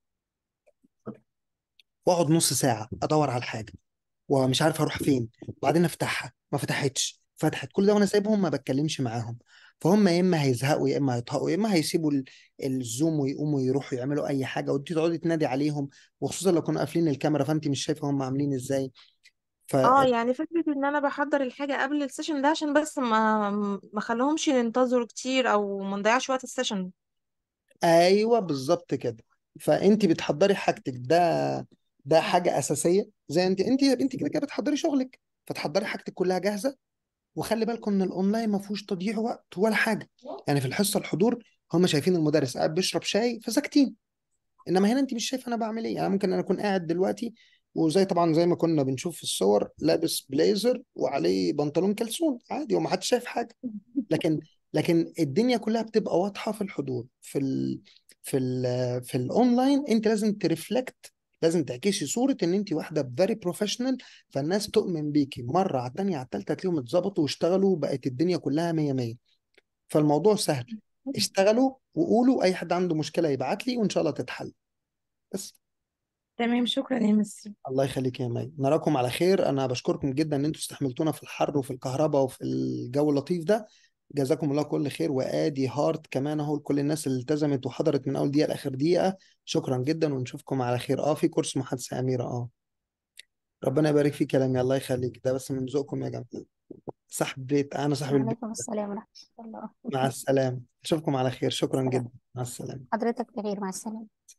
واقعد نص ساعه ادور على الحاجه ومش عارف اروح فين وبعدين افتحها ما فتحتش فتحت كل ده وانا سايبهم ما بتكلمش معاهم فهم يا اما هيزهقوا يا اما هيطهقوا يا اما هيسيبوا ال- الزوم ويقوموا يروحوا يعملوا اي حاجه وانت تقعدي تنادي عليهم وخصوصا لو كانوا قافلين الكاميرا فانت مش شايفه هم عاملين ازاي ف اه يعني فكرة ان انا بحضر الحاجة قبل السيشن ده عشان بس ما ما خليهمش ينتظروا كتير او ما نضيعش وقت السيشن ايوه بالظبط كده فانت بتحضري حاجتك ده ده حاجه اساسيه زي انت انت انت كده كده بتحضري شغلك فتحضري حاجتك كلها جاهزه وخلي بالكم ان الاونلاين ما فيهوش تضييع وقت ولا حاجه يعني في الحصه الحضور هم شايفين المدرس قاعد بيشرب شاي فساكتين انما هنا انت مش شايف انا بعمل ايه يعني ممكن انا اكون قاعد دلوقتي وزي طبعا زي ما كنا بنشوف في الصور لابس بليزر وعليه بنطلون كلسون عادي وما حدش شايف حاجه لكن لكن الدنيا كلها بتبقى واضحه في الحضور في ال في ال في الاونلاين انت لازم ترفلكت لازم تعكسي صوره ان انت واحده فيري بروفيشنال فالناس تؤمن بيكي مره على الثانيه على الثالثه تلاقيهم اتظبطوا واشتغلوا بقت الدنيا كلها 100 100 فالموضوع سهل اشتغلوا وقولوا اي حد عنده مشكله يبعت لي وان شاء الله تتحل بس تمام شكرا يا مس الله يخليك يا مي نراكم على خير انا بشكركم جدا ان انتوا استحملتونا في الحر وفي الكهرباء وفي الجو اللطيف ده جزاكم الله كل خير وادي هارت كمان اهو لكل الناس اللي التزمت وحضرت من اول دقيقه لاخر دقيقه شكرا جدا ونشوفكم على خير اه في كورس محادثه اميره اه ربنا يبارك فيك يا لميا الله يخليك ده بس من ذوقكم يا جماعه صاحب بيت انا صاحب البيت وعليكم السلام ورحمة الله مع السلامه اشوفكم على خير شكرا سلام جدا مع السلامه حضرتك بخير مع السلامة